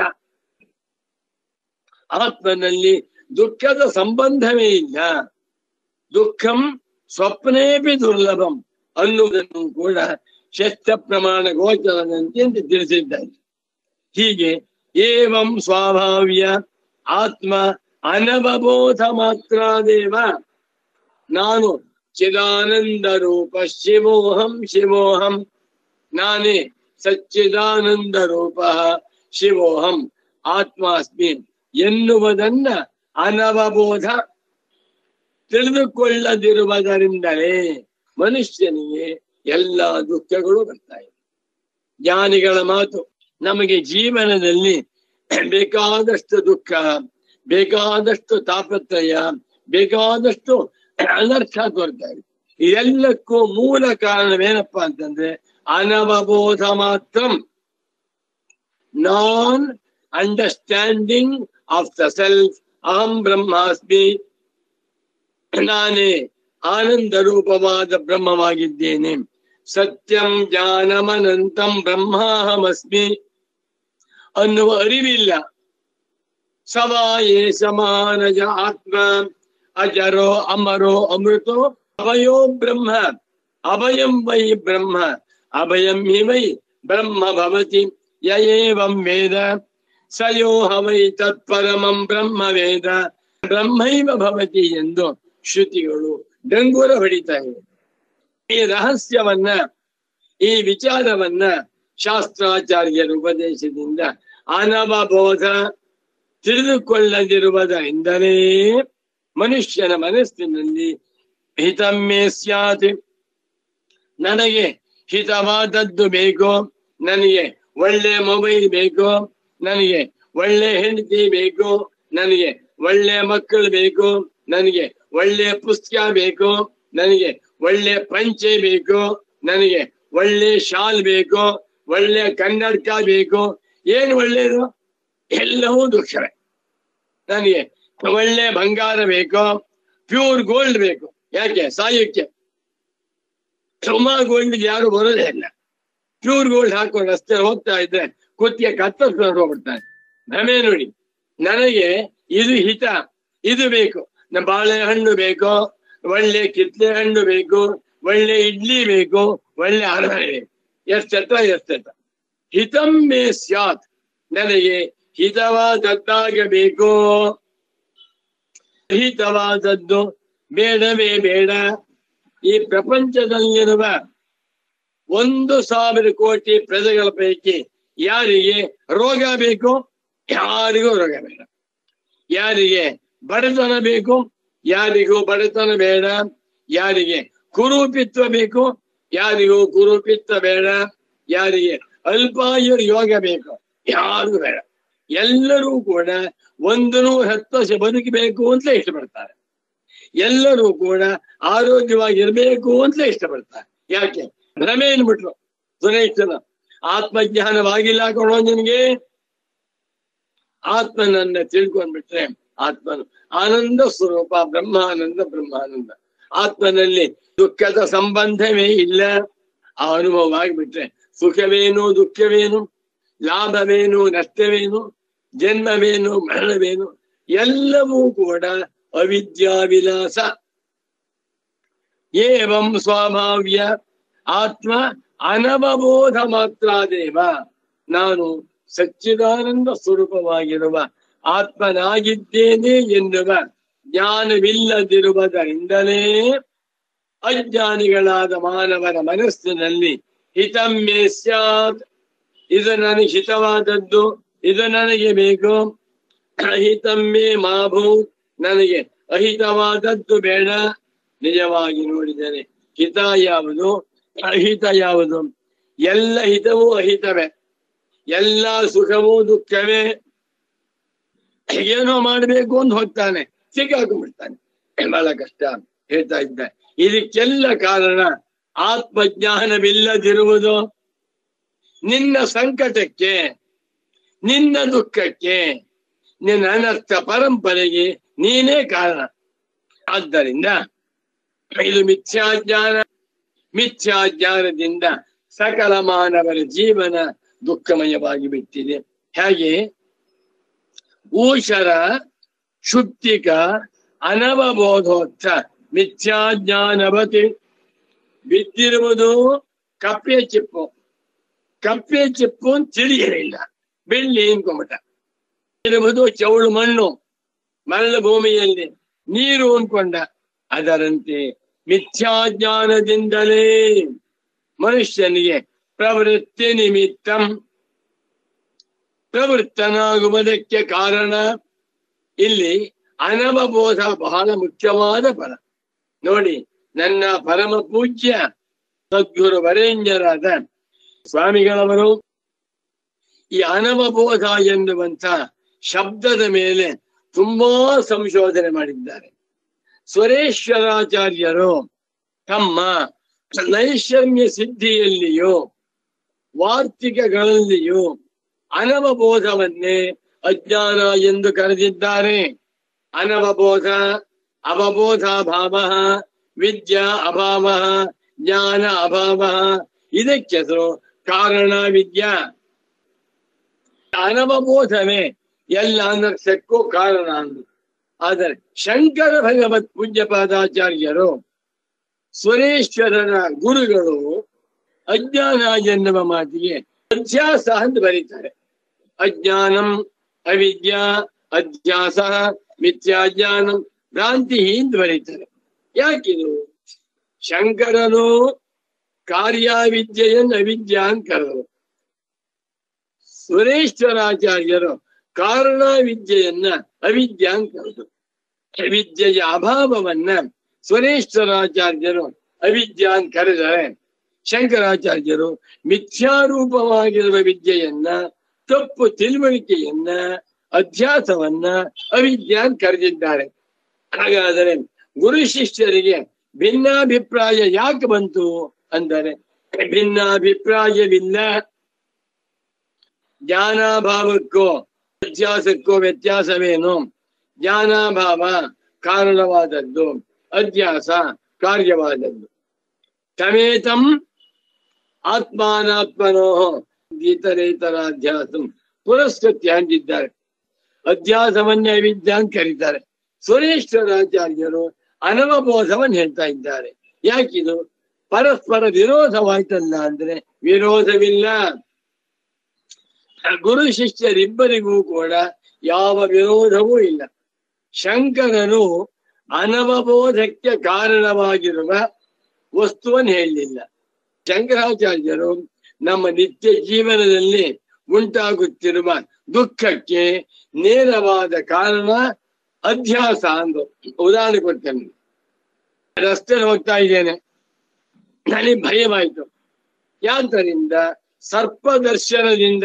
ಆತ್ಮನಲ್ಲಿ ದುಃಖದ ಸಂಬಂಧವೇ ಇಲ್ಲ ದುಃಖಂ ಸ್ವಪ್ನೇಪಿ ದುರ್ಲಭಂ ಅನ್ನುವುದನ್ನು ಕೂಡ ಷಷ್ಠ ಪ್ರಮಾಣ ಗೋಚರದಂತೆ ಅಂತ ತಿಳಿಸಿದ್ದಾರೆ ಹೀಗೆ ಏವಂ ಸ್ವಾಭಾವ್ಯ ಆತ್ಮ ಅನವಬೋಧ ಮಾತ್ರಾದೇವ ನಾನು ಚಿದಾನಂದ ರೂಪ ಶಿವೋಹಂ ಶಿವೋಹಂ ನಾನೇ ಸಚ್ಚಿದಾನಂದ ರೂಪ ಶಿವೋಹಂ ಆತ್ಮಾಸ್ಮಿ ಎನ್ನುವುದನ್ನ ಅನವಬೋಧ ತಿಳಿದುಕೊಳ್ಳದಿರುವುದರಿಂದಲೇ ಮನುಷ್ಯನಿಗೆ ಎಲ್ಲ ದುಃಖಗಳು ಬರ್ತಾ ಇದೆ ಜ್ಞಾನಿಗಳ ಮಾತು ನಮಗೆ ಜೀವನದಲ್ಲಿ ಬೇಕಾದಷ್ಟು ದುಃಖ ಬೇಕಾದಷ್ಟು ತಾಪತ್ರಯ ಬೇಕಾದಷ್ಟು ಅನರ್ಥ ತೋರ್ತಾ ಇದೆ ಎಲ್ಲಕ್ಕೂ ಮೂಲ ಕಾರಣವೇನಪ್ಪಾ ಅಂತಂದ್ರೆ ಅನವಬೋಧ ಮಾತ್ರ non understanding of the self ಅಹಂ ಬ್ರಹ್ಮಾಸ್ಮಿ ನಾನೇ ಆನಂದ ರೂಪವಾದ ಬ್ರಹ್ಮವಾಗಿದ್ದೇನೆ ಸತ್ಯಂ ಜ್ಞಾನಮನಂತಂ ಬ್ರಹ್ಮಾಹಮಸ್ಮಿ ಅನ್ನುವ ಅರಿವಿಲ್ಲ ಸವಾಯೇ ಸಮಾನಜ ಆತ್ಮ ಅಜರೋ ಅಮರೋ ಅಮೃತೋ ಅಭಯೋ ಬ್ರಹ್ಮ ಅಭಯಂ ವೈ ಬ್ರಹ್ಮ ಅಭಯಂ ಹಿ ವೈ ಬ್ರಹ್ಮ ಭವತಿ ಯಯೇವಂ ವೇದ ಸಯೋಹ ವೈ ತತ್ಪರಮಂ ಬ್ರಹ್ಮ ವೇದ ಬ್ರಹ್ಮೈವ ಭವತಿ ಎಂದು ಶ್ರುತಿಗಳು ಡಂಗುರ ಹೊಡಿತಾ ಇವೆ ಈ ರಹಸ್ಯವನ್ನ ಈ ವಿಚಾರವನ್ನ ಶಾಸ್ತ್ರಾಚಾರ್ಯರ ಉಪದೇಶದಿಂದ ಅನವಬೋಧ ತಿಳಿದುಕೊಳ್ಳದಿರುವುದರಿಂದಲೇ ಮನುಷ್ಯನ ಮನಸ್ಸಿನಲ್ಲಿ ಹಿತಮ್ಮೆ ಸ್ಯಾತ್ ನನಗೆ ಹಿತವಾದದ್ದು ಬೇಕು ನನಗೆ ಒಳ್ಳೆ ಮೊಬೈಲ್ ಬೇಕು ನನಗೆ ಒಳ್ಳೆ ಹೆಂಡತಿ ಬೇಕು ನನಗೆ ಒಳ್ಳೆ ಮಕ್ಕಳು ಬೇಕು ನನಗೆ ಒಳ್ಳೆ ಪುಸ್ತಕ ಬೇಕು ನನಗೆ ಒಳ್ಳೆ ಪಂಚೆ ಬೇಕು ನನಗೆ ಒಳ್ಳೆ ಶಾಲ್ ಬೇಕು ಒಳ್ಳೆ ಕನ್ನಡಕ ಬೇಕು ಏನು ಒಳ್ಳೇದು ಎಲ್ಲವೂ ದುಃಖವೇ ನನಗೆ ಒಳ್ಳೆ ಬಂಗಾರ ಬೇಕು ಪ್ಯೂರ್ ಗೋಲ್ಡ್ ಬೇಕು ಯಾಕೆ ಸಾಯಕ್ಕೆ ಸುಮಾ ಗೋಲ್ಡ್ ಯಾರು ಬರೋದೇ ಇಲ್ಲ ಪ್ಯೂರ್ ಗೋಲ್ಡ್ ಹಾಕೊಂಡು ರಸ್ತೆ ಹೋಗ್ತಾ ಇದ್ರೆ ಕುತ್ತಿಗೆ ಕತ್ತರಿಸ್ಕೊಂಡು ಹೋಗ್ಬಿಡ್ತಾನೆ ಭ್ರಮೆ ನೋಡಿ ನನಗೆ ಇದು ಹಿತ ಇದು ಬೇಕು ನಮ್ಮ ಬಾಳೆಹಣ್ಣು ಬೇಕು ಒಳ್ಳೆ ಕಿತ್ಲೆ ಹಣ್ಣು ಬೇಕು ಒಳ್ಳೆ ಇಡ್ಲಿ ಬೇಕು ಒಳ್ಳೆ ಅರಮನೆ ಬೇಕು ಎಷ್ಟೆತ್ತ ಎಷ್ಟೆತ್ತ ಹಿತಂ ಮೇ ಸ್ಯಾತ್ ನನಗೆ ಹಿತವಾದದ್ದಾಗಬೇಕು ಹಿತವಾದದ್ದು ಬೇಡವೇ ಬೇಡ ಈ ಪ್ರಪಂಚದಲ್ಲಿರುವ ಒಂದು ಸಾವಿರ ಕೋಟಿ ಪ್ರಜೆಗಳ ಪೈಕಿ ಯಾರಿಗೆ ರೋಗ ಬೇಕು ಯಾರಿಗೂ ರೋಗ ಬೇಡ ಯಾರಿಗೆ ಬಡತನ ಬೇಕು ಯಾರಿಗೂ ಬಡತನ ಬೇಡ ಯಾರಿಗೆ ಕುರೂಪಿತ್ವ ಬೇಕು ಯಾರಿಗೂ ಕುರೂಪಿತ್ವ ಬೇಡ ಯಾರಿಗೆ ಅಲ್ಪಾಯುರ್ ಯೋಗ ಬೇಕು ಯಾರಿಗೂ ಬೇಡ ಎಲ್ಲರೂ ಕೂಡ ಒಂದು ನೂರ ಹತ್ತು ವರ್ಷ ಬದುಕಬೇಕು ಅಂತಲೇ ಇಷ್ಟಪಡ್ತಾರೆ ಎಲ್ಲರೂ ಕೂಡ ಆರೋಗ್ಯವಾಗಿರ್ಬೇಕು ಅಂತಲೇ ಇಷ್ಟಪಡ್ತಾರೆ ಯಾಕೆ ಭ್ರಮೆ ಏನ್ಬಿಟ್ರು ಸುರೇಶ್ವರ ಆತ್ಮಜ್ಞಾನವಾಗಿಲ್ಲ ಕೊಡೋ ನಿನ್ಗೆ ಆತ್ಮನನ್ನ ತಿಳ್ಕೊಂಡ್ಬಿಟ್ರೆ ಆತ್ಮನು ಆನಂದ ಸ್ವರೂಪ ಬ್ರಹ್ಮಾನಂದ ಬ್ರಹ್ಮಾನಂದ ಆತ್ಮನಲ್ಲಿ ದುಃಖದ ಸಂಬಂಧವೇ ಇಲ್ಲ ಆ ಅನುಭವ ಆಗ್ಬಿಟ್ರೆ ಸುಖವೇನು ದುಃಖವೇನು ಲಾಭವೇನು ನಷ್ಟವೇನು ಜನ್ಮವೇನು ಮರಣವೇನು ಎಲ್ಲವೂ ಕೂಡ ಅವಿದ್ಯಾವಿಲಾಸ ಏವಂ ಸ್ವಾಭಾವ್ಯ ಆತ್ಮ ಅನವಬೋಧ ಮಾತ್ರ ದೇವ ನಾನು ಸಚ್ಚಿದಾನಂದ ಸ್ವರೂಪವಾಗಿರುವ ಆತ್ಮನಾಗಿದ್ದೇನೆ ಎನ್ನುವ ಜ್ಞಾನವಿಲ್ಲದಿರುವುದರಿಂದಲೇ ಅಜ್ಞಾನಿಗಳಾದ ಮಾನವರ ಮನಸ್ಸಿನಲ್ಲಿ ಹಿತಮ್ಮೆ ಸ್ಯಾತ್ ಇದು ನನಗೆ ಹಿತವಾದದ್ದು ಇದು ನನಗೆ ಬೇಕು ಹಿತಮ್ಮೆ ಮಾಭೂ ನನಗೆ ಅಹಿತವಾದದ್ದು ಬೇಡ ನಿಜವಾಗಿ ನೋಡಿದರೆ ಹಿತ ಯಾವುದು ಅಹಿತ ಯಾವುದು ಎಲ್ಲ ಹಿತವೂ ಅಹಿತವೇ ಎಲ್ಲ ಸುಖವೂ ದುಃಖವೇ ಏನೋ ಮಾಡಬೇಕು ಅಂತ ಹೋಗ್ತಾನೆ ಸಿಕ್ಕಾಕೊಂಡ್ಬಿಡ್ತಾನೆ ಬಹಳ ಕಷ್ಟ ಹೇಳ್ತಾ ಇದ್ದ ಇದಕ್ಕೆಲ್ಲ ಕಾರಣ ಆತ್ಮಜ್ಞಾನವಿಲ್ಲದಿರುವುದು ನಿನ್ನ ಸಂಕಟಕ್ಕೆ ನಿನ್ನ ದುಃಖಕ್ಕೆ ನಿನ್ನ ಅನರ್ಥ ಪರಂಪರೆಗೆ ನೀನೇ ಕಾರಣ ಆದ್ದರಿಂದ ಇದು ಮಿಥ್ಯಾಜ್ಞಾನ ಮಿಥ್ಯಾಜ್ಞಾನದಿಂದ ಸಕಲ ಮಾನವರ ಜೀವನ ದುಃಖಮಯವಾಗಿ ಬಿಟ್ಟಿದೆ ಹೇಗೆ ಊಷರ ಶುಕ್ತಿಕ ಅನವಬೋಧೋತ್ಥ ಮಿಥ್ಯಾಜ್ಞಾನವತಿ ಬಿದ್ದಿರುವುದು ಕಪ್ಪೆ ಚಿಪ್ಪು ಕಪ್ಪೆ ಚಿಪ್ಪು ಅಂತ ತಿಳಿಯಲಿಲ್ಲ ಬೆಳ್ಳಿ ಅನ್ಕೊಂಬಿಟ್ಟ ಇರುವುದು ಚೌಳು ಮಣ್ಣು ಮರಳು ಭೂಮಿಯಲ್ಲಿ ನೀರು ಅನ್ಕೊಂಡ ಅದರಂತೆ ಮಿಥ್ಯಾಜ್ಞಾನದಿಂದಲೇ ಮನುಷ್ಯನಿಗೆ ಪ್ರವೃತ್ತಿ ನಿಮಿತ್ತಂ ಪ್ರವೃತ್ತನಾಗುವುದಕ್ಕೆ ಕಾರಣ ಇಲ್ಲಿ ಅನವಬೋಧ ಬಹಳ ಮುಖ್ಯವಾದ ಫಲ ನೋಡಿ ನನ್ನ ಪರಮ ಪೂಜ್ಯ ಸದ್ಗುರು ವರೇಣ್ಯರಾದ ಸ್ವಾಮಿಗಳವರು ಈ ಅನವಬೋಧ ಎನ್ನುವಂತ ಶಬ್ದದ ಮೇಲೆ ತುಂಬಾ ಸಂಶೋಧನೆ ಮಾಡಿದ್ದಾರೆ ಸ್ವರೇಶ್ವರಾಚಾರ್ಯರು ತಮ್ಮ ನೈಷಮ್ಯ ಸಿದ್ಧಿಯಲ್ಲಿಯೂ ವಾರ್ತಿಕಗಳಲ್ಲಿಯೂ ಅನವಬೋಧವನ್ನೇ ಅಜ್ಞಾನ ಎಂದು ಕರೆದಿದ್ದಾರೆ ಅನವಬೋಧ ಅವಬೋಧಾಭಾವ ವಿದ್ಯಾ ಅಭಾವ ಜ್ಞಾನ ಅಭಾವ ಇದಕ್ಕೆ ಹೆಸರು ಕಾರಣ ವಿದ್ಯಾ ಅನವಬೋಧವೇ ಎಲ್ಲ ನಕ್ಷಕ್ಕೂ ಕಾರಣ ಅಂದ್ರು ಆದರೆ ಶಂಕರ ಭಗವತ್ ಪೂಜ್ಯಪಾದಾಚಾರ್ಯರು ಸುರೇಶ್ವರರ ಗುರುಗಳು ಅಜ್ಞಾನ ಎನ್ನುವ ಮಾತಿಗೆ ಅಧ್ಯಾಸ ಅಂತ ಬರೀತಾರೆ ಅಜ್ಞಾನಂ ಅವಿದ್ಯಾ ಅಧ್ಯಾಸ ಮಿಥ್ಯಾಜ್ಞಾನಂ ಭ್ರಾಂತಿ ಅಂತ ಬರೀತಾರೆ ಯಾಕಿದು ಶಂಕರನು ಕಾರ್ಯವಿದ್ಯೆಯನ್ನು ಅವಿದ್ಯಾ ಅಂತ ಕರೆದರು ಸುರೇಶ್ವರಾಚಾರ್ಯರು ಕಾರಣ ವಿದ್ಯೆಯನ್ನ ಅವಿದ್ಯಾ ಅಂತ ಕರೆದರು ಅವಿದ್ಯೆಯ ಅಭಾವವನ್ನ ಸುರೇಶ್ವರಾಚಾರ್ಯರು ಅವಿದ್ಯಾ ಅಂತ ಕರೆದರೆ ಶಂಕರಾಚಾರ್ಯರು ಮಿಥ್ಯಾರೂಪವಾಗಿರುವ ವಿದ್ಯೆಯನ್ನ ತಪ್ಪು ತಿಳುವಳಿಕೆಯನ್ನ ಅಧ್ಯಾಸವನ್ನ ಅವಿದ್ಯಾ ಅಂತ ಕರೆದಿದ್ದಾರೆ ಹಾಗಾದರೆ ಗುರು ಶಿಷ್ಯರಿಗೆ ಭಿನ್ನಾಭಿಪ್ರಾಯ ಯಾಕೆ ಬಂತು ಅಂದರೆ ಭಿನ್ನಾಭಿಪ್ರಾಯವಿಲ್ಲ ಜ್ಞಾನಾಭಾವಕ್ಕೋ ಅಧ್ಯಾಸಕ್ಕೋ ವ್ಯತ್ಯಾಸವೇನು ಜ್ಞಾನಾಭಾವ ಕಾರಣವಾದದ್ದು ಅಧ್ಯಾಸ ಕಾರ್ಯವಾದದ್ದು ತಮೇತಂ ಆತ್ಮಾನಾತ್ಮನೋ ಗೀತರೇತರಾಧ್ಯಾಸಂ ಪುರಸ್ಕೃತ್ಯ ಅಂದಿದ್ದಾರೆ ಅಧ್ಯಾಸವನ್ನೇ ಅವಿದ್ಯಾ ಅಂತ ಕರೀತಾರೆ ಸುರೇಶ್ವರಾಚಾರ್ಯರು ಅನವಬೋಧವನ್ನು ಹೇಳ್ತಾ ಇದ್ದಾರೆ ಯಾಕಿದು ಪರಸ್ಪರ ವಿರೋಧವಾಯ್ತಲ್ಲ ಅಂದ್ರೆ ವಿರೋಧವಿಲ್ಲ ಗುರು ಶಿಷ್ಯರಿಬ್ಬರಿಗೂ ಕೂಡ ಯಾವ ವಿರೋಧವೂ ಇಲ್ಲ ಶಂಕರನು ಅನವಬೋಧಕ್ಕೆ ಕಾರಣವಾಗಿರುವ ವಸ್ತುವನ್ನು ಹೇಳಲಿಲ್ಲ ಶಂಕರಾಚಾರ್ಯರು ನಮ್ಮ ನಿತ್ಯ ಜೀವನದಲ್ಲಿ ಉಂಟಾಗುತ್ತಿರುವ ದುಃಖಕ್ಕೆ ನೇರವಾದ ಕಾರಣ ಅಧ್ಯಾಸ ಅಂದು ಉದಾಹರಣೆ ಕೊಡ್ತೇನೆ ರಸ್ತೆಯಲ್ಲಿ ಹೋಗ್ತಾ ಇದ್ದೇನೆ ನನಗೆ ಭಯವಾಯ್ತು ಯಾತರಿಂದ ಸರ್ಪ ದರ್ಶನದಿಂದ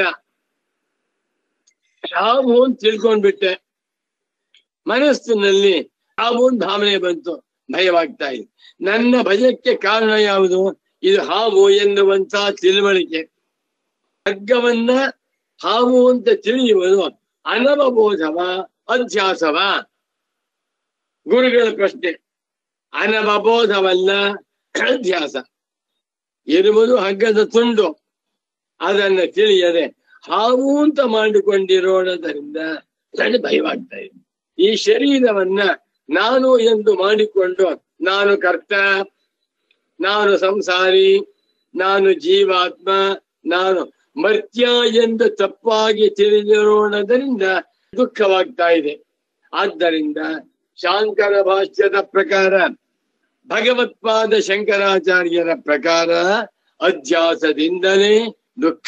ಹಾವು ಅಂತ ತಿಳ್ಕೊಂಡ್ಬಿಟ್ಟೆ ಮನಸ್ಸಿನಲ್ಲಿ ಹಾವು ಅಂತ ಭಾವನೆ ಬಂತು ಭಯವಾಗ್ತಾ ಇದೆ ನನ್ನ ಭಯಕ್ಕೆ ಕಾರಣ ಯಾವುದು ಇದು ಹಾವು ಎನ್ನುವಂತ ತಿಳುವಳಿಕೆ ಹಗ್ಗವನ್ನ ಹಾವು ಅಂತ ತಿಳಿಯುವುದು ಅನವಬೋಧವ ಅಧ್ಯಾಸವ ಗುರುಗಳ ಪ್ರಶ್ನೆ ಅನವಬೋಧವಲ್ಲ ಅಧ್ಯಾಸ ಇರುವುದು ಹಗ್ಗದ ತುಂಡು ಅದನ್ನ ತಿಳಿಯದೆ ಹಾವು ಅಂತ ಮಾಡಿಕೊಂಡಿರೋಣದರಿಂದ ನನಗೆ ಭಯವಾಗ್ತಾ ಇದೆ ಈ ಶರೀರವನ್ನ ನಾನು ಎಂದು ಮಾಡಿಕೊಂಡು ನಾನು ಕರ್ತ ನಾನು ಸಂಸಾರಿ ನಾನು ಜೀವಾತ್ಮ ನಾನು ಮರ್ತ್ಯ ಎಂದು ತಪ್ಪಾಗಿ ತಿಳಿದಿರೋಣದರಿಂದ ದುಃಖವಾಗ್ತಾ ಇದೆ ಆದ್ದರಿಂದ ಶಾಂಕರ ಭಾಷ್ಯದ ಪ್ರಕಾರ ಭಗವತ್ಪಾದ ಶಂಕರಾಚಾರ್ಯರ ಪ್ರಕಾರ ಅಧ್ಯಾಸದಿಂದಲೇ ದುಃಖ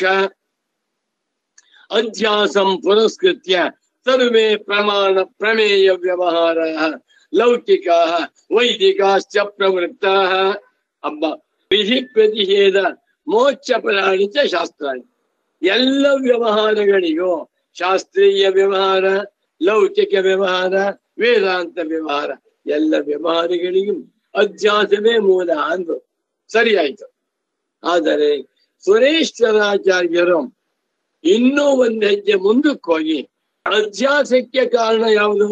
ಅಧ್ಯಾಸಂ ಪುರಸ್ಕೃತ್ಯ ಸರ್ವೇ ಪ್ರಮಾಣ ಪ್ರಮೇಯ ವ್ಯವಹಾರ ಲೌಕಿಕ ವೈದಿಕಾಶ್ಚ ಪ್ರವೃತ್ತ ಅಬ್ಬ ವಿಧಿ ಪ್ರತಿಷೇಧ ಮೋಕ್ಷ ಪ್ರಾಣಿಚ ಶಾಸ್ತ್ರ ಎಲ್ಲ ವ್ಯವಹಾರಗಳಿಗೂ ಶಾಸ್ತ್ರೀಯ ವ್ಯವಹಾರ ಲೌಕಿಕ ವ್ಯವಹಾರ ವೇದಾಂತ ವ್ಯವಹಾರ ಎಲ್ಲ ವ್ಯವಹಾರಗಳಿಗೂ ಅಧ್ಯಾಸವೇ ಮೂಲ ಅಂದ್ರು ಸರಿಯಾಯ್ತು ಆದರೆ ಸುರೇಶ್ವರಾಚಾರ್ಯರು ಇನ್ನೂ ಒಂದು ಹೆಜ್ಜೆ ಮುಂದಕ್ಕೆ ಹೋಗಿ ಅಧ್ಯಾಸಕ್ಕೆ ಕಾರಣ ಯಾವುದು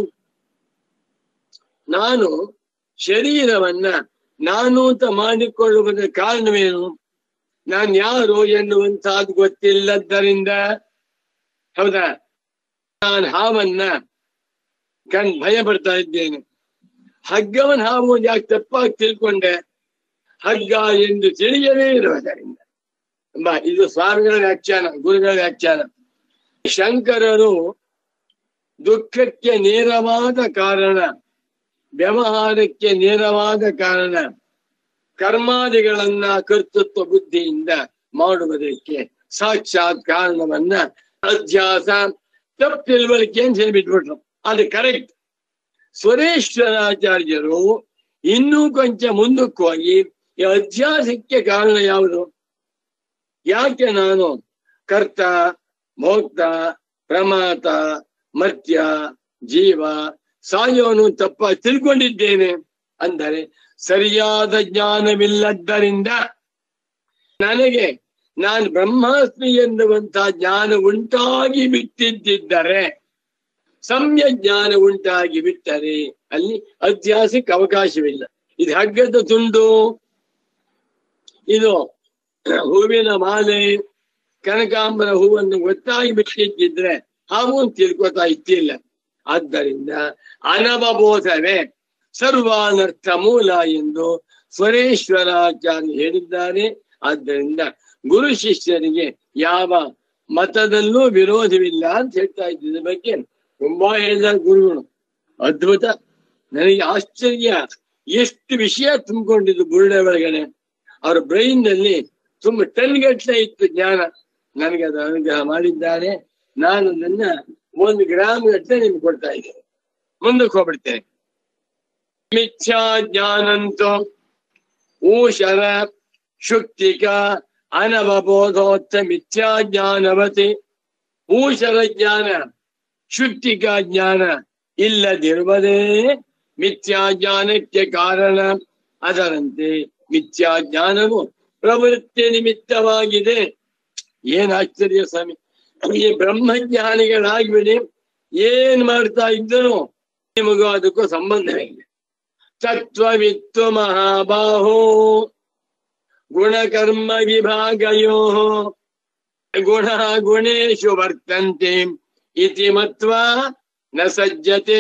ನಾನು ಶರೀರವನ್ನ ನಾನು ಅಂತ ಮಾಡಿಕೊಳ್ಳುವುದರ ಕಾರಣವೇನು ನಾನು ಯಾರು ಎನ್ನುವಂತಹದ್ದು ಗೊತ್ತಿಲ್ಲದ್ದರಿಂದ ಹೌದಾ ನಾನು ಹಾವನ್ನ ಕಂಡು ಭಯ ಪಡ್ತಾ ಇದ್ದೇನೆ ಹಗ್ಗವನ್ ಹಾವು ಅಂತ ಯಾಕೆ ತಪ್ಪಾಗಿ ತಿಳ್ಕೊಂಡೆ ಹಗ್ಗ ಎಂದು ತಿಳಿಯದೇ ಇರುವುದರಿಂದ ಬಾ ಇದು ಸ್ವಾಮಿಗಳ ವ್ಯಾಖ್ಯಾನ ಗುರುಗಳ ವ್ಯಾಖ್ಯಾನ ಶಂಕರರು ದುಃಖಕ್ಕೆ ನೇರವಾದ ಕಾರಣ ವ್ಯವಹಾರಕ್ಕೆ ನೇರವಾದ ಕಾರಣ ಕರ್ಮಾದಿಗಳನ್ನ ಕರ್ತೃತ್ವ ಬುದ್ಧಿಯಿಂದ ಮಾಡುವುದಕ್ಕೆ ಸಾಕ್ಷಾತ್ ಕಾರಣವನ್ನ ಅಧ್ಯಾಸ ತಪ್ಪು ತಿಳುವಳಿಕೆ ಅಂತ ಹೇಳ್ಬಿಟ್ಬಿಟ್ರು ಅದು ಕರೆಕ್ಟ್ ಸ್ವರೇಶ್ವರಾಚಾರ್ಯರು ಇನ್ನೂ ಕೊಂಚ ಮುಂದಕ್ಕೆ ಹೋಗಿ ಈ ಅಧ್ಯಾಸಕ್ಕೆ ಕಾರಣ ಯಾವುದು ಯಾಕೆ ನಾನು ಕರ್ತ ಭೋಕ್ತ ಪ್ರಮಾತ ಮರ್ತ್ಯ ಜೀವ ಸಾಯೋನು ತಪ್ಪ ತಿಳ್ಕೊಂಡಿದ್ದೇನೆ ಅಂದರೆ ಸರಿಯಾದ ಜ್ಞಾನವಿಲ್ಲದ್ದರಿಂದ ನನಗೆ ನಾನು ಬ್ರಹ್ಮಾಸ್ಮಿ ಎನ್ನುವಂತಹ ಜ್ಞಾನ ಉಂಟಾಗಿ ಬಿಟ್ಟಿದ್ದರೆ ಸಮ್ಯ ಜ್ಞಾನ ಉಂಟಾಗಿ ಬಿಟ್ಟರೆ ಅಲ್ಲಿ ಅಧ್ಯಾಸಕ್ಕೆ ಅವಕಾಶವಿಲ್ಲ ಇದು ಹಗ್ಗದ ತುಂಡು ಇದು ಹೂವಿನ ಮಾಲೆ ಕನಕಾಂಬರ ಹೂವನ್ನು ಗೊತ್ತಾಗಿ ಬಿಟ್ಟಿದ್ದಿದ್ರೆ ಹಾವು ತಿಳ್ಕೊತಾ ಇತ್ತಿಲ್ಲ ಆದ್ದರಿಂದ ಅನವಬೋಧವೇ ಸರ್ವಾನರ್ಥ ಮೂಲ ಎಂದು ಸ್ವರೇಶ್ವರಾಚಾರ್ಯ ಹೇಳಿದ್ದಾರೆ ಆದ್ದರಿಂದ ಗುರು ಶಿಷ್ಯರಿಗೆ ಯಾವ ಮತದಲ್ಲೂ ವಿರೋಧವಿಲ್ಲ ಅಂತ ಹೇಳ್ತಾ ಇದ್ದ ಬಗ್ಗೆ ತುಂಬಾ ಹೇಳಿದ ಗುರುಗಳು ಅದ್ಭುತ ನನಗೆ ಆಶ್ಚರ್ಯ ಎಷ್ಟು ವಿಷಯ ತುಂಬಿಕೊಂಡಿದ್ದು ಬುರುಡೆ ಒಳಗಡೆ ಅವ್ರ ಬ್ರೈನ್ ನಲ್ಲಿ ತುಂಬ ಟನ್ ಗಟ್ಟಲೆ ಇತ್ತು ಜ್ಞಾನ ನನಗೆ ಅದು ಅನುಗ್ರಹ ಮಾಡಿದ್ದಾರೆ ನಾನು ನನ್ನ ಒಂದು ಗ್ರಾಮ್ ಗಟ್ಟಲೆ ನಿಮ್ಗೆ ಕೊಡ್ತಾ ಇದ್ದೇನೆ ಮುಂದಕ್ಕೆ ಹೋಗ್ಬಿಡ್ತೇನೆ ಮಿಥ್ಯಾ ಜ್ಞಾನಂತೂ ಊಷರ ಶುಕ್ತಿಕ ಅನವಬೋಧೋತ್ತ ಮಿಥ್ಯಾ ಜ್ಞಾನವತಿ ಊಷರ ಜ್ಞಾನ ಶುಕ್ತಿಕ ಜ್ಞಾನ ಇಲ್ಲದಿರುವುದೇ ಮಿಥ್ಯಾ ಜ್ಞಾನಕ್ಕೆ ಕಾರಣ ಅದರಂತೆ ಮಿಥ್ಯಾ ಜ್ಞಾನವು ಪ್ರವೃತ್ತಿ ನಿಮಿತ್ತವಾಗಿದೆ ಏನ್ ಆಶ್ಚರ್ಯ ಸ್ವಾಮಿ ಈ ಬ್ರಹ್ಮಜ್ಞಾನಿಗಳಾಗ್ಬಿಡಿ ಏನ್ ಮಾಡ್ತಾ ಇದ್ದರು ನಿಮಗೂ ಅದಕ್ಕೂ ಸಂಬಂಧವಿಲ್ಲ ತತ್ವವಿತ್ತು ಮಹಾಬಾಹೋ ಗುಣಕರ್ಮ ವಿಭಾಗಯೋ ಗುಣ ಗುಣೇಶು ವರ್ತಂತೆ ಇತಿ ಮತ್ವ ನ ಸಜ್ಜತೆ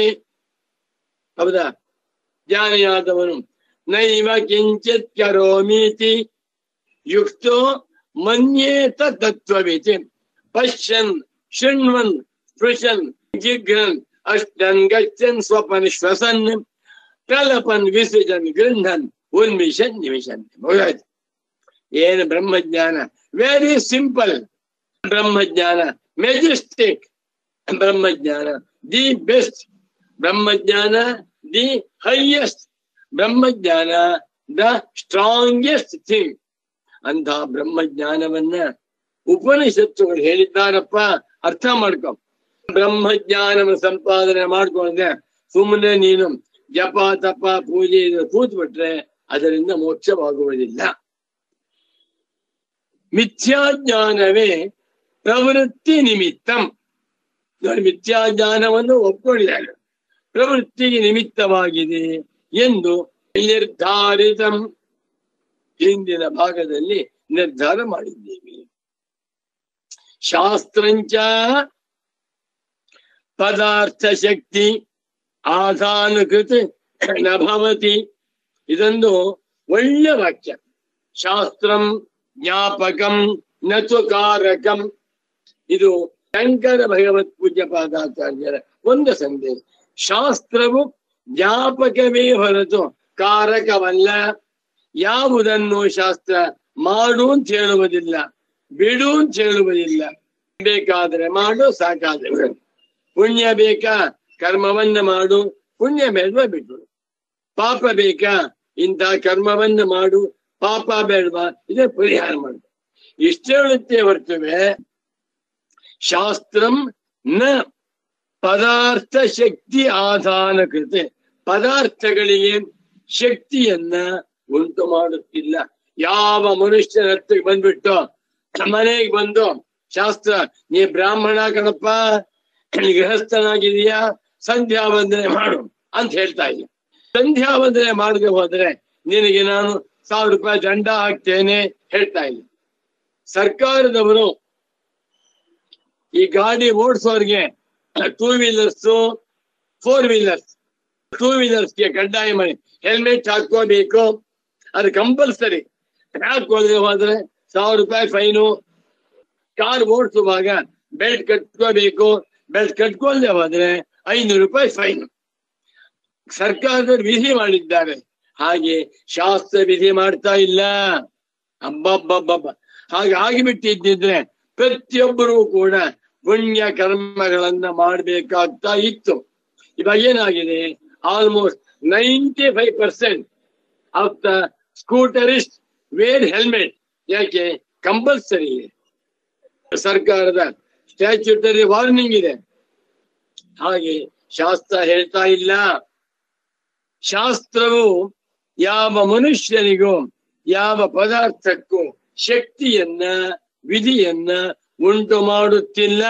ಹೌದಾ ಜ್ಞಾನಿಯಾದವನು ನೈವ ಕಿಂಚಿತ್ ಕರೋಮೀತಿ ಯುಕ್ತೋ ಮನ್ಯೇತ ತತ್ವವಿತಿ ಪಶ್ಯನ್ ಶೃಣ್ವನ್ ಸ್ಪೃಶನ್ ಜಿಘ್ರನ್ ಅಷ್ಟನ್ ಗಚ್ಚನ್ ಸ್ವಪನ್ ಶ್ವಸನ್ ಪ್ರಲಪನ್ ವಿಸೃಜನ್ ಗೃಹನ್ ಉನ್ಮಿಷನ್ ನಿಮಿಷನ್ ಮುಗಿದಾಯ್ತು ಏನು ಬ್ರಹ್ಮಜ್ಞಾನ ವೆರಿ ಸಿಂಪಲ್ ಬ್ರಹ್ಮಜ್ಞಾನ ಮೆಜೆಸ್ಟಿಕ್ ಬ್ರಹ್ಮಜ್ಞಾನ ದಿ ಬೆಸ್ಟ್ ಬ್ರಹ್ಮಜ್ಞಾನ ದಿ ಹೈಯೆಸ್ಟ್ ಬ್ರಹ್ಮಜ್ಞಾನ ದ ಸ್ಟ್ರಾಂಗೆಸ್ಟ್ ಥಿಂಗ್ ಅಂತ ಬ್ರಹ್ಮಜ್ಞಾನವನ್ನ ಉಪನಿಷತ್ತುಗಳು ಹೇಳಿದ್ದಾರಪ್ಪ ಅರ್ಥ ಮಾಡ್ಕೊ ಬ್ರಹ್ಮಜ್ಞಾನವ ಸಂಪಾದನೆ ಮಾಡ್ಕೊಂಡ್ರೆ ಸುಮ್ಮನೆ ನೀನು ಜಪ ತಪ ಪೂಜೆ ಇದು ಕೂತ್ ಬಿಟ್ರೆ ಅದರಿಂದ ಮೋಕ್ಷವಾಗುವುದಿಲ್ಲ ಮಿಥ್ಯಾಜ್ಞಾನವೇ ಪ್ರವೃತ್ತಿ ನಿಮಿತ್ತಂ ನೋಡಿ ಮಿಥ್ಯಾಜ್ಞಾನವನ್ನು ಒಪ್ಕೊಂಡಿದ್ದಾರೆ ಪ್ರವೃತ್ತಿಗೆ ನಿಮಿತ್ತವಾಗಿದೆ ಎಂದು ನಿರ್ಧಾರಿತಂ ಹಿಂದಿನ ಭಾಗದಲ್ಲಿ ನಿರ್ಧಾರ ಮಾಡಿದ್ದೇವೆ ಶಾಸ್ತ್ರಂಚ ಪದಾರ್ಥ ಶಕ್ತಿ ಆಧಾನುಕೃತ ನ ಭವತಿ ಇದೊಂದು ಒಳ್ಳೆ ವಾಕ್ಯ ಶಾಸ್ತ್ರಂ ಜ್ಞಾಪಕಂ ನತು ಕಾರಕಂ ಇದು ಶಂಕರ ಭಗವತ್ ಪೂಜ್ಯ ಪಾದಾಚಾರ್ಯರ ಒಂದು ಸಂದೇಶ ಶಾಸ್ತ್ರವು ಜ್ಞಾಪಕವೇ ಹೊರತು ಕಾರಕವಲ್ಲ ಯಾವುದನ್ನು ಶಾಸ್ತ್ರ ಮಾಡು ಅಂತ ಹೇಳುವುದಿಲ್ಲ ಬಿಡು ಅಂತ ಹೇಳುವುದಿಲ್ಲ ಬೇಕಾದ್ರೆ ಮಾಡು ಸಾಕಾದ್ರೆ ಬಿಡು. ಪುಣ್ಯ ಬೇಕಾ ಕರ್ಮವನ್ನ ಮಾಡು ಪುಣ್ಯ ಬೇಡವಾ ಬಿಟ್ಟು ಪಾಪ ಬೇಕಾ ಇಂಥ ಕರ್ಮವನ್ನ ಮಾಡು ಪಾಪ ಬೇಡವಾ ಇದೇ ಪರಿಹಾರ ಮಾಡು ಇಷ್ಟ ಹೇಳುತ್ತೆ ಹೊರತುವೆ ಶಾಸ್ತ್ರಂ ನ ಪದಾರ್ಥ ಶಕ್ತಿ ಆಧಾನ ಕೃತೆ ಪದಾರ್ಥಗಳಿಗೆ ಶಕ್ತಿಯನ್ನ ಉಂಟು ಮಾಡುತ್ತಿಲ್ಲ ಯಾವ ಮನುಷ್ಯನ ಹತ್ತಿರ ಬಂದ್ಬಿಟ್ಟು ಮನೆಗೆ ಬಂದು ಶಾಸ್ತ್ರ ನೀ ಬ್ರಾಹ್ಮಣ ಕಣಪ್ಪ ನೀ ಗೃಹಸ್ಥನಾಗಿದೀಯಾ ಸಂಧ್ಯಾ ವಂದನೆ ಮಾಡು ಅಂತ ಹೇಳ್ತಾ ಇಲ್ಲ ಸಂಧ್ಯಾ ವಂದನೆ ಮಾಡದೆ ಹೋದ್ರೆ ನಿನಗೆ ನಾನು ಸಾವಿರ ರೂಪಾಯಿ ದಂಡ ಹಾಕ್ತೇನೆ ಹೇಳ್ತಾ ಇಲ್ಲ ಸರ್ಕಾರದವರು ಈ ಗಾಡಿ ಓಡಿಸೋರ್ಗೆ two wheelers four wheelers two ವೀಲರ್ಸ್ಗೆ ಕಡ್ಡಾಯ ಮಾಡಿ ಹೆಲ್ಮೆಟ್ ಹಾಕೋಬೇಕು ಅದು ಕಂಪಲ್ಸರಿ ಹಾಕೋದ್ರೆ ಹೋದ್ರೆ ಸಾವಿರ ರೂಪಾಯಿ ಫೈನು ಕಾರ್ ಓಡಿಸುವಾಗ ಬೆಲ್ಟ್ ಕಟ್ಕೋಬೇಕು ಬೆಲ್ಟ್ ಕಟ್ಕೊಳ್ದೆ ಹೋದ್ರೆ ಐನೂರು ರೂಪಾಯಿ ಫೈನ್ ಸರ್ಕಾರದವರು ವಿಧಿ ಮಾಡಿದ್ದಾರೆ ಹಾಗೆ ಶಾಸ್ತ್ರ ವಿಧಿ ಮಾಡ್ತಾ ಇಲ್ಲ ಅಬ್ಬಬ್ಬಬ್ಬಬ್ಬ ಹಾಗೆ ಆಗಿಬಿಟ್ಟಿದ್ದಿದ್ರೆ ಪ್ರತಿಯೊಬ್ಬರೂ ಕೂಡ ಪುಣ್ಯ ಕರ್ಮಗಳನ್ನ ಮಾಡ್ಬೇಕಾಗ್ತಾ ಇತ್ತು ಇವಾಗ ಏನಾಗಿದೆ almost ninety five percent of the scooterist wear helmet ಯಾಕೆ ಕಂಪಲ್ಸರಿ ಇದೆ ಸರ್ಕಾರದ ಸ್ಟ್ಯಾಚ್ಯೂಟರಿ ವಾರ್ನಿಂಗ್ ಇದೆ ಹಾಗೆ ಶಾಸ್ತ್ರ ಹೇಳ್ತಾ ಇಲ್ಲ ಶಾಸ್ತ್ರವು ಯಾವ ಮನುಷ್ಯನಿಗೂ ಯಾವ ಪದಾರ್ಥಕ್ಕೂ ಶಕ್ತಿಯನ್ನ ವಿಧಿಯನ್ನ ಉಂಟು ಮಾಡುತ್ತಿಲ್ಲ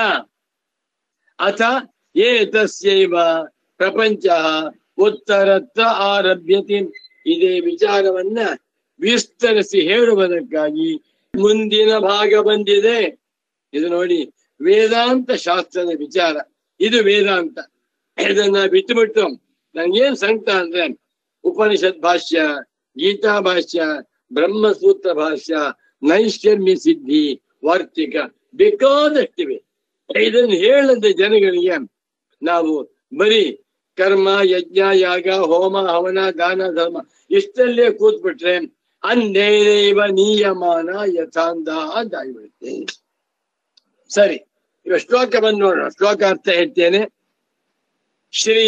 ಅಥ ಏತಸ್ಯೈವ ಪ್ರಪಂಚ ಉತ್ತರತ್ತ ಆರಭ್ಯತೆ ಇದೇ ವಿಚಾರವನ್ನ ವಿಸ್ತರಿಸಿ ಹೇಳುವುದಕ್ಕಾಗಿ ಮುಂದಿನ ಭಾಗ ಬಂದಿದೆ ಇದು ನೋಡಿ ವೇದಾಂತ ಶಾಸ್ತ್ರದ ವಿಚಾರ ಇದು ವೇದಾಂತ ಇದನ್ನ ಬಿಟ್ಟು ಬಿಟ್ಟು ನಂಗೇನ್ ಸಂಕಟ ಅಂದ್ರೆ ಉಪನಿಷತ್ ಭಾಷ್ಯ ಗೀತಾ ಭಾಷ್ಯ ಬ್ರಹ್ಮಸೂತ್ರ ಭಾಷ್ಯ ನೈಷ್ಕರ್ಮ್ಯ ಸಿದ್ಧಿ ವಾರ್ತಿಕ ಬೇಕಾದಷ್ಟಿವೆ ಇದನ್ನು ಹೇಳದ ಜನಗಳಿಗೆ ನಾವು ಬರೀ ಕರ್ಮ ಯಜ್ಞ ಯಾಗ ಹೋಮ ಹವನ ದಾನ ಧರ್ಮ ಇಷ್ಟಲ್ಲೇ ಕೂತ್ಬಿಟ್ರೆ ಅಂಧೇರೇವ ನಿಯಮಾನ ಯಥಾಂಧ ಅಂತ ಆಗ್ಬಿಡುತ್ತೆ ಸರಿ ಇವ ಶ್ಲೋಕ ಬಂದು ನೋಡೋಣ ಶ್ಲೋಕ ಅರ್ಥ ಹೇಳ್ತೇನೆ ಶ್ರೀ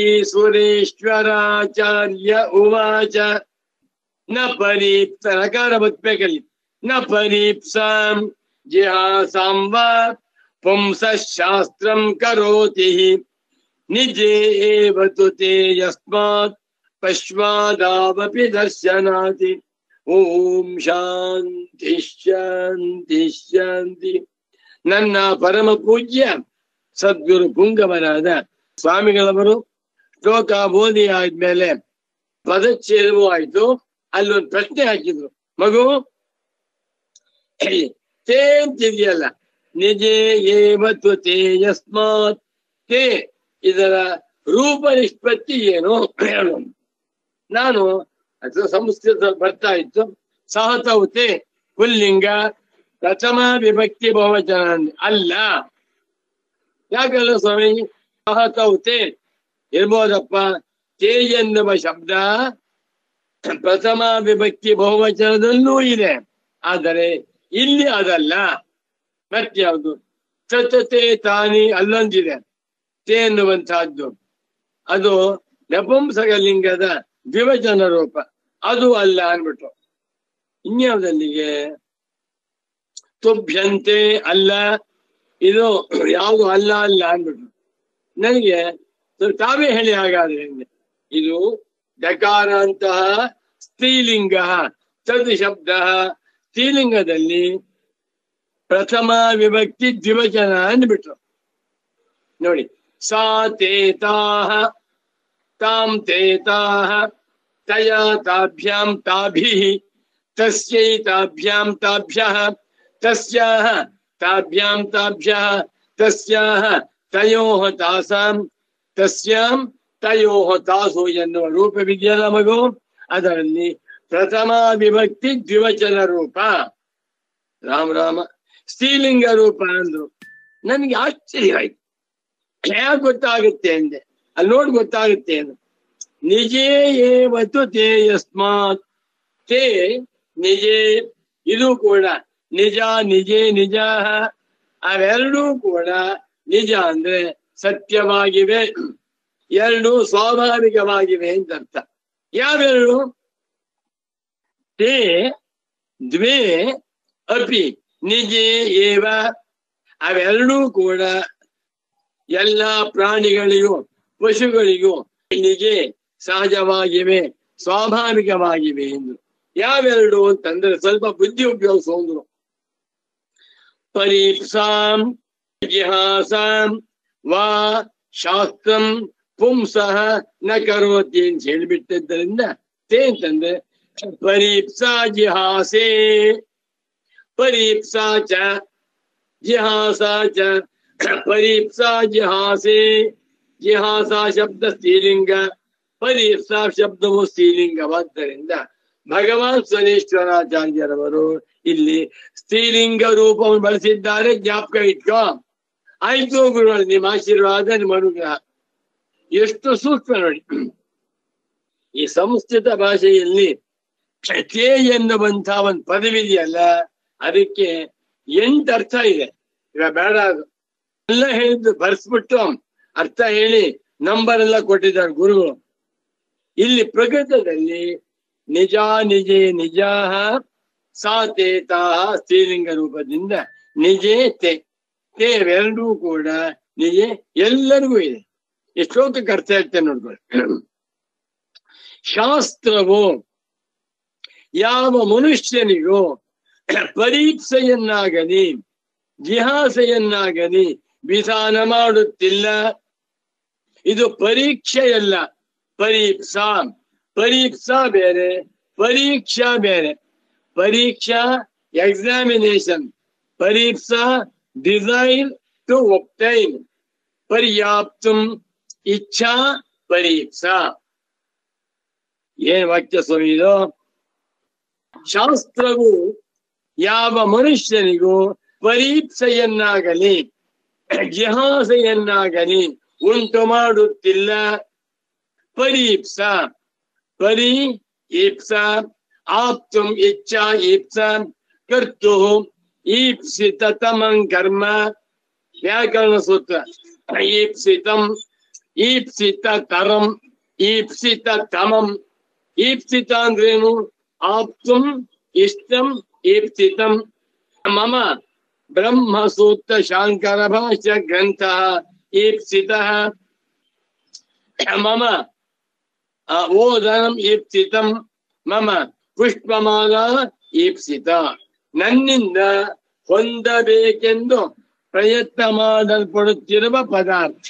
ಸುರೇಶ್ವರಾಚಾರ್ಯ ಉವಾಚ ನ ಪರೀಪ್ಸ ನಕಾರ ಬತ್ಬೇಕಲ್ಲಿ ನ ಪರೀಪ್ಸಾಂ ಜಿಹಾಸಾಂ ವಾ ಪುಂಸ ಶಾಸ್ತ್ರಂ ಕರೋತಿ ನಿಜೇ ಏವ ತು ತೇ ಯಸ್ಮಾತ್ ಪಶ್ವಾದಾವಪಿ ದರ್ಶನಾತಿ ಓಂ ಶಾಂತಿ ಶಾಂತಿ ಶಾಂತಿ ನನ್ನ ಪರಮ ಪೂಜ್ಯ ಸದ್ಗುರು ಪುಂಗವರಾದ ಸ್ವಾಮಿಗಳವರು ಶ್ಲೋಕ ಓದಿ ಆದ್ಮೇಲೆ ಪದಚ್ಛೇದವೂ ಆಯ್ತು ಅಲ್ಲೊಂದು ಪ್ರಶ್ನೆ ಹಾಕಿದ್ರು ಮಗು ತೇ ಅಂತಿದೆಯಲ್ಲ ನಿಜೇ ಏವತ್ತು ತೇ ಯಸ್ಮಾತ್ ತೇ ಇದರ ರೂಪ ನಿಷ್ಪತ್ತಿ ಏನು ಹೇಳು ನಾನು ಅದು ಸಂಸ್ಕೃತದಲ್ಲಿ ಬರ್ತಾ ಇತ್ತು ಸಹತೌತೆ ಪುಲ್ಲಿಂಗ ಪ್ರಥಮ ವಿಭಕ್ತಿ ಬಹುವಚನ ಅಂದೆ. ಅಲ್ಲ ಯಾಕಲ್ಲ ಸ್ವಾಮಿ ಸಹತೌತೆ ಇರ್ಬೋದಪ್ಪ ತೇ ಎನ್ನುವ ಶಬ್ದ ಪ್ರಥಮ ವಿಭಕ್ತಿ ಬಹುವಚನದಲ್ಲೂ ಇದೆ ಆದರೆ ಇಲ್ಲಿ ಅದಲ್ಲ ಮತ್ಯಾವುದು ಸತತೆ ತಾನಿ ಅಲ್ಲೊಂದಿದೆ ತೇ ಎನ್ನುವಂತಹದ್ದು ಅದು ನಪುಂಸಕ ಲಿಂಗದ ದ್ವಿವಚನ ರೂಪ ಅದು ಅಲ್ಲ ಅನ್ಬಿಟ್ಟು ಇನ್ಯಾವುದಲ್ಲಿಗೆ ತುಭ್ಯಂತೆ ಅಲ್ಲ ಇದು ಯಾವುದು ಅಲ್ಲ ಅಲ್ಲ ಅನ್ಬಿಟ್ರು ನನಗೆ ಸ್ವಲ್ಪ ತಾವೇ ಹೇಳಿ ಹಾಗಾದ್ರೆ ನಿಮ್ಗೆ. ಇದು ಡಕಾರ ಅಂತಹ ಸ್ತ್ರೀಲಿಂಗ ತದ್ ಶಬ್ದ ಸ್ತ್ರೀಲಿಂಗದಲ್ಲಿ ಪ್ರಥಮ ವಿಭಕ್ತಿ ದ್ವಿವಚನ ಅಂದ್ಬಿಟ್ರು ನೋಡಿ ಸಾ ತೇತಾಹ ತಾಂ ತೇತಾಹ ತಯಾ ತಾಭ್ಯಾಂ ತಾಭಿಃ ತಸ್ಯೈ ತಾಭ್ಯಾಂ ತಾಭ್ಯಃ ತಸ್ಯಾಹ ತಾಭ್ಯಾಂ ತಾಭ್ಯಃ ತಸ್ಯಾಹ ತಯೋಃ ತಾಸಾಂ ತಸ್ಯಾಂ ತಯೋಃ ತಾಸು ಎನ್ನುವ ರೂಪವಿದೆಯಲ್ಲ ಮಗು ಅದರಲ್ಲಿ ಪ್ರಥಮ ವಿಭಕ್ತಿ ದ್ವಿವಚನ ರೂಪ ರಾಮ ರಾಮ ಸ್ತ್ರೀಲಿಂಗ ರೂಪ ಅಂದ್ರು ನನ್ಗೆ ಆಶ್ಚರ್ಯ ಆಯ್ತು ಯಾಕೆ ಗೊತ್ತಾಗುತ್ತೆ ಅಂದೆ ಅಲ್ಲಿ ನೋಡಿ ಗೊತ್ತಾಗುತ್ತೆ ಅಂದ್ರು ನಿಜೇ ಏವತ್ತು ತೇ ಯಸ್ಮಾತ್ ತೇ ನಿಜೇ ಇದು ಕೂಡ ನಿಜ ನಿಜೇ ನಿಜ ಅವೆರಡೂ ಕೂಡ ನಿಜ ಅಂದ್ರೆ ಸತ್ಯವಾಗಿವೆ ಎರಡು ಸ್ವಾಭಾವಿಕವಾಗಿವೆ ಅಂತ ಅರ್ಥ ಯಾವೆರಡು ತೇ ದ್ವೇ ಅಪಿ ನಿಜೇ ಏವ ಅವೆರಡೂ ಕೂಡ ಎಲ್ಲ ಪ್ರಾಣಿಗಳಿಗೂ ಪಶುಗಳಿಗೂ ನಿಜೆ ಸಹಜವಾಗಿವೆ ಸ್ವಾಭಾವಿಕವಾಗಿವೆ ಎಂದು ಯಾವೆರಡು ಅಂತಂದ್ರೆ ಸ್ವಲ್ಪ ಬುದ್ಧಿ ಉಪಯೋಗಿಸೋದ್ರು ಪರೀಪ್ಸಾಂ ಜಿಹಾಸಾಂ ವಾ ಶಾಸ್ತ್ರಂ ಪುಂಸಃ ನ ಕರೋತಿ ಅಂತ ಹೇಳಿಬಿಟ್ಟಿದ್ದರಿಂದ ತೇ ಅಂತಂದ್ರೆ ಪರೀಪ್ಸಾ ಜಿಹಾಸೆ ಪರೀಪ್ಸಾ ಚ ಜಿಹಾಸಾ ಚ ಪರೀಪ್ಸಾ ಜಿಹಾಸೆ ಜಿಹಾಸ ಶಬ್ದ ಸ್ತ್ರೀಲಿಂಗ ಪರೀಪ್ಸಾ ಶಬ್ದವು ಸ್ತ್ರೀಲಿಂಗವಾದ್ದರಿಂದ ಭಗವಾನ್ ಸ್ವನೇಶ್ವರಾಚಾರ್ಯರವರು ಇಲ್ಲಿ ಸ್ತ್ರೀಲಿಂಗ ರೂಪವನ್ನು ಬಳಸಿದ್ದಾರೆ ಜ್ಞಾಪಕ ಇಟ್ಕೋ ಆಯ್ತು ಗುರುಗಳು ನಿಮ್ಮ ಆಶೀರ್ವಾದ ನಿಮ್ಮ ಅನುಗ್ರಹ ಎಷ್ಟು ಸೂಕ್ಷ್ಮ ನೋಡಿ ಈ ಸಂಸ್ಕೃತ ಭಾಷೆಯಲ್ಲಿ ತೇ ಎನ್ನುವಂತ ಒಂದು ಪದವಿದೆಯಲ್ಲ ಅದಕ್ಕೆ ಎಂಟು ಅರ್ಥ ಇದೆ ಈಗ ಬೇಡ ಅದು ಎಲ್ಲ ಹೇಳಿದ್ದು ಬರ್ಸ್ಬಿಟ್ಟು ಅರ್ಥ ಹೇಳಿ ನಂಬರ್ ಎಲ್ಲ ಕೊಟ್ಟಿದ್ದಾರೆ ಗುರುಗಳು ಇಲ್ಲಿ ಪ್ರಕೃತದಲ್ಲಿ ನಿಜ ನಿಜೇ ನಿಜ ಸಾತೆ ತಾಹ ಸ್ತ್ರೀಲಿಂಗ ರೂಪದಿಂದ ನಿಜೇ ತೇ ತೇವೆರಡೂ ಕೂಡ ನಿಜೆ ಎಲ್ಲರಿಗೂ ಇದೆ ಈ ಶ್ಲೋಕಕ್ಕೆ ಅರ್ಥ ಹೇಳ್ತೇನೆ ನೋಡ್ಕೊಳ್ಳಿ ಶಾಸ್ತ್ರವು ಯಾವ ಮನುಷ್ಯನಿಗೂ ಪರೀಕ್ಷೆಯನ್ನಾಗಲಿ ಜಿಹಾಸೆಯನ್ನಾಗಲಿ ವಿಧಾನ ಮಾಡುತ್ತಿಲ್ಲ ಇದು ಪರೀಕ್ಷೆಯಲ್ಲ ಪರೀಕ್ಷಾ ಪರೀಕ್ಷಾ ಬೇರೆ ಪರೀಕ್ಷಾ ಬೇರೆ ಪರೀಕ್ಷಾ ಎಕ್ಸಾಮಿನೇಷನ್ ಪರೀಕ್ಷಾ ಡಿಸೈನ್ ಟು ಒಪ್ಟೈನ್ ಪರ್ಯಾಪ್ತಂ ಇಚ್ಛಾ ಪರೀಕ್ಷಾ ಏನ್ ವಾಕ್ಯ ಸ್ವಾಮಿ ಇದು ಶಾಸ್ತ್ರವು ಯಾವ ಮನುಷ್ಯನಿಗೂ ಪರೀಕ್ಷೆಯನ್ನಾಗಲಿ ಜಿಹಾಸೆಯನ್ನಾಗಲಿ ಉಂಟು ಮಾಡುತ್ತಿಲ್ಲ ಪರೀಪ್ಸ ಪರಿ ಈಪ್ಸ ಆಪ್ತುಂ ಇಚ್ಛಾ ಈಪ್ಸ ಕರ್ತು ಈಪ್ಸಿತ ತಮಂ ಕರ್ಮ ವ್ಯಾಕರಣ ಸೂತ್ರ ಈಪ್ಸಿತಂ ಈಪ್ಸಿತ ತರಂ ಈಪ್ಸಿತ ತಮಂ ಈಪ್ಸಿತ ಅಂದ್ರೇನು ಆಪ್ತುಂ ಇಷ್ಟಂ ಈಪ್ಸಿತಂ ಮಮ ಬ್ರಹ್ಮಸೂತ್ರ ಶಾಂಕರ ಭಾಷ್ಯ ಗ್ರಂಥ ಈಪ್ಸಿತ ಮಮ ಆ, ಓದನಂ ಈಪ್ಸಿತಂ ಮಮ ಪುಷ್ಪಮಾಲಾ ಈಪ್ಸಿತ ನನ್ನಿಂದ ಹೊಂದಬೇಕೆಂದು ಪ್ರಯತ್ನ ಮಾಡಲ್ಪಡುತ್ತಿರುವ ಪದಾರ್ಥ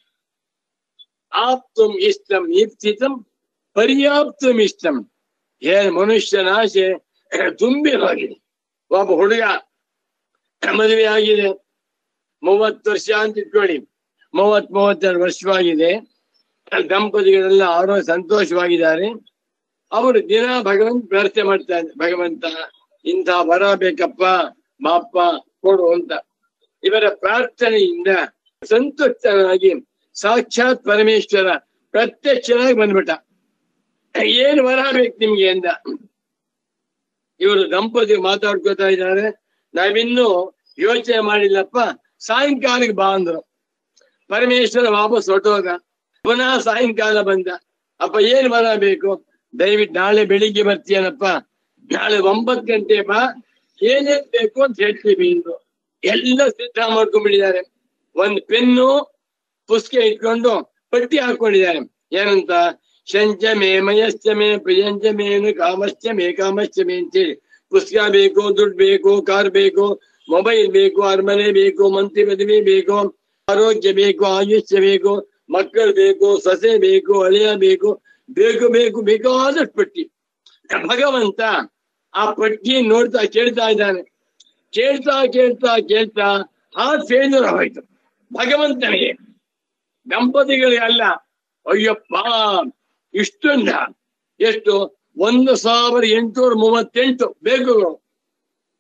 ಆಪ್ತುಂ ಇಷ್ಟಂ ಈಪ್ಸಿತಂ ಪರ್ಯಾಪ್ತಂ ಇಷ್ಟಂ ಏನ್ ಮನುಷ್ಯನ ಆಸೆ ತುಂಬಿ ಹೋಗಿದೆ ಒಬ್ಬ ಹುಡುಗ ಮದುವೆ ಆಗಿದೆ ಮೂವತ್ತು ವರ್ಷ ಅಂತ ಇಟ್ಕೊಳ್ಳಿ ಮೂವತ್ ಮೂವತ್ತೆರಡು ವರ್ಷವಾಗಿದೆ ದಂಪತಿಗಳೆಲ್ಲ ಅವರು ಸಂತೋಷವಾಗಿದ್ದಾರೆ ಅವರು ದಿನ ಭಗವಂತ ಪ್ರಾರ್ಥನೆ ಮಾಡ್ತಾ ಇದ್ದಾರೆ ಭಗವಂತ ಇಂಥ ವರ ಬೇಕಪ್ಪ ಬಾಪ್ಪ ಕೊಡು ಅಂತ ಇವರ ಪ್ರಾರ್ಥನೆಯಿಂದ ಸಂತುಷ್ಟನಾಗಿ ಸಾಕ್ಷಾತ್ ಪರಮೇಶ್ವರ ಪ್ರತ್ಯಕ್ಷನಾಗಿ ಬಂದ್ಬಿಟ್ಟ ಏನ್ ವರ ಬೇಕು ನಿಮ್ಗೆ ಅಂದ ಇವರು ದಂಪತಿ ಮಾತಾಡ್ಕೋತಾ ಇದ್ದಾರೆ ನಾವಿನ್ನೂ ಯೋಚನೆ ಮಾಡಿಲ್ಲಪ್ಪ ಸಾಯಂಕಾಲಕ್ಕೆ ಬಾ ಅಂದ್ರು ಪರಮೇಶ್ವರ ವಾಪಸ್ ಹೊಟ್ಟೋದ ಪುನಃ ಸಾಯಂಕಾಲ ಬಂದ ಅಪ್ಪ ಏನ್ ವರ ಬೇಕು ದಯವಿಟ್ಟು ನಾಳೆ ಬೆಳಿಗ್ಗೆ ಬರ್ತೀಯನಪ್ಪ ನಾಳೆ ಒಂಬತ್ತು ಗಂಟೆ ಬಾ ಏನೇನ್ ಬೇಕು ಅಂತ ಹೇಳ್ತೀವಿ ಇಂದು ಎಲ್ಲ ಸಿದ್ಧ ಮಾಡ್ಕೊಂಡ್ಬಿಟ್ಟಿದ್ದಾರೆ ಒಂದ್ ಪೆನ್ನು ಪುಸ್ತಕ ಇಟ್ಕೊಂಡು ಪಟ್ಟಿ ಹಾಕೊಂಡಿದ್ದಾರೆ ಏನಂತ ಶಂಚಮೇ ಮಯಶ್ಚಮೇ ಪ್ರಿಯಂಚಮೇನು ಕಾಮಶ್ಚಮೇ ಕಾಮಶ್ಚಮೇ ಅಂತೇಳಿ ಪುಸ್ತಕ ಬೇಕು ದುಡ್ಡು ಬೇಕು ಕಾರ್ ಬೇಕು ಮೊಬೈಲ್ ಬೇಕು ಅರಮನೆ ಬೇಕು ಮಂತ್ರಿ ಮದುವೆ ಬೇಕು ಆರೋಗ್ಯ ಬೇಕು ಆಯುಷ್ಯ ಬೇಕು ಮಕ್ಕಳು ಬೇಕು ಸೊಸೆ ಬೇಕು ಅಳಿಯ ಬೇಕು ಬೇಕು ಬೇಕು ಬೇಕಾದಷ್ಟು ಪಟ್ಟಿ ಭಗವಂತ ಆ ಪಟ್ಟಿ ನೋಡ್ತಾ ಕೇಳ್ತಾ ಇದ್ದಾನೆ ಕೇಳ್ತಾ ಕೇಳ್ತಾ ಕೇಳ್ತಾ ಹಾರ್ಟ್ ಫೇಲ್ಯೂರ್ ಆಗೋಯ್ತು ಭಗವಂತನಿಗೆ ದಂಪತಿಗಳಿಗೆ ಅಲ್ಲ ಅಯ್ಯಪ್ಪ ಇಷ್ಟೊಂದ ಎಷ್ಟು ಒಂದು ಸಾವಿರ ಎಂಟುನೂರ ಮೂವತ್ತೆಂಟು ಬೇಕುಗಳು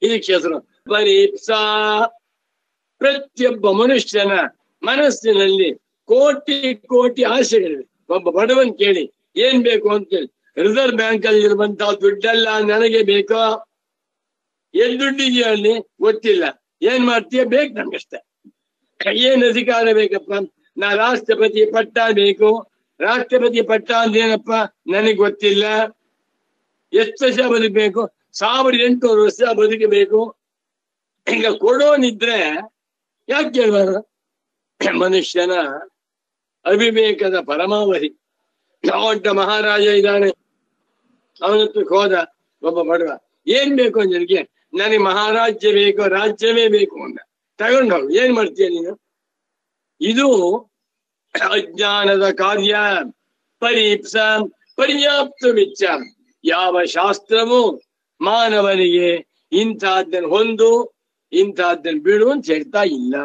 ಇದಕ್ಕೆ ಹೆಸರು ಪರೀಪ್ಸಾ ಪ್ರತಿಯೊಬ್ಬ ಮನುಷ್ಯನ ಮನಸ್ಸಿನಲ್ಲಿ ಕೋಟಿ ಕೋಟಿ ಆಸೆಗಳಿವೆ ಒಬ್ಬ ಬಡವನ್ ಕೇಳಿ ಏನ್ ಬೇಕು ಅಂತ ಕೇಳಿ ರಿಸರ್ವ್ ಬ್ಯಾಂಕ್ ಅಲ್ಲಿ ಇರುವಂತಹ ದುಡ್ಡೆಲ್ಲ ನನಗೆ ಬೇಕೋ ಎಲ್ ದುಡ್ಡಿದೆಯೋ ಅಲ್ಲಿ ಗೊತ್ತಿಲ್ಲ ಏನ್ ಮಾಡ್ತೀಯ ಬೇಕು ನಮ್ಗಷ್ಟೇ ಏನ್ ಅಧಿಕಾರ ಬೇಕಪ್ಪ ನಾ ರಾಷ್ಟ್ರಪತಿ ಪಟ್ಟ ಬೇಕು ರಾಷ್ಟ್ರಪತಿ ಪಟ್ಟ ಅಂದ್ರೇನಪ್ಪ ನನಗೆ ಗೊತ್ತಿಲ್ಲ ಎಷ್ಟು ವರ್ಷ ಬದುಕಬೇಕು ಸಾವಿರದ ಎಂಟುನೂರು ವರ್ಷ ಬದುಕಬೇಕು ಈಗ ಕೊಡೋನಿದ್ರೆ ಯಾಕೆ ಕೇಳ್ಬಾರ್ದು ಮನುಷ್ಯನ ಅವಿವೇಕದ ಪರಮಾವಧಿ ದೊಡ್ಡ ಮಹಾರಾಜ ಇದ್ದಾನೆ ಅವನತ್ರಕ್ಕೆ ಹೋದ ಒಬ್ಬ ಬಡವ ಏನ್ ಬೇಕು ಅಂಜನಿಗೆ ನನಗೆ ಮಹಾರಾಜ್ಯ ಬೇಕು ರಾಜ್ಯವೇ ಬೇಕು ಅಂದ ತಗೊಂಡು ಹೋಗು ಏನ್ ಮಾಡ್ತೀಯ ನೀನು ಇದು ಅಜ್ಞಾನದ ಕಾರ್ಯ ಪರೀಪ್ಸ ಪರ್ಯಾಪ್ತ ವೆಚ್ಚ ಯಾವ ಶಾಸ್ತ್ರವು ಮಾನವನಿಗೆ ಇಂಥದ್ದನ್ನು ಹೊಂದು ಇಂಥದ್ದನ್ನು ಬಿಡು ಅಂತ ಹೇಳ್ತಾ ಇಲ್ಲ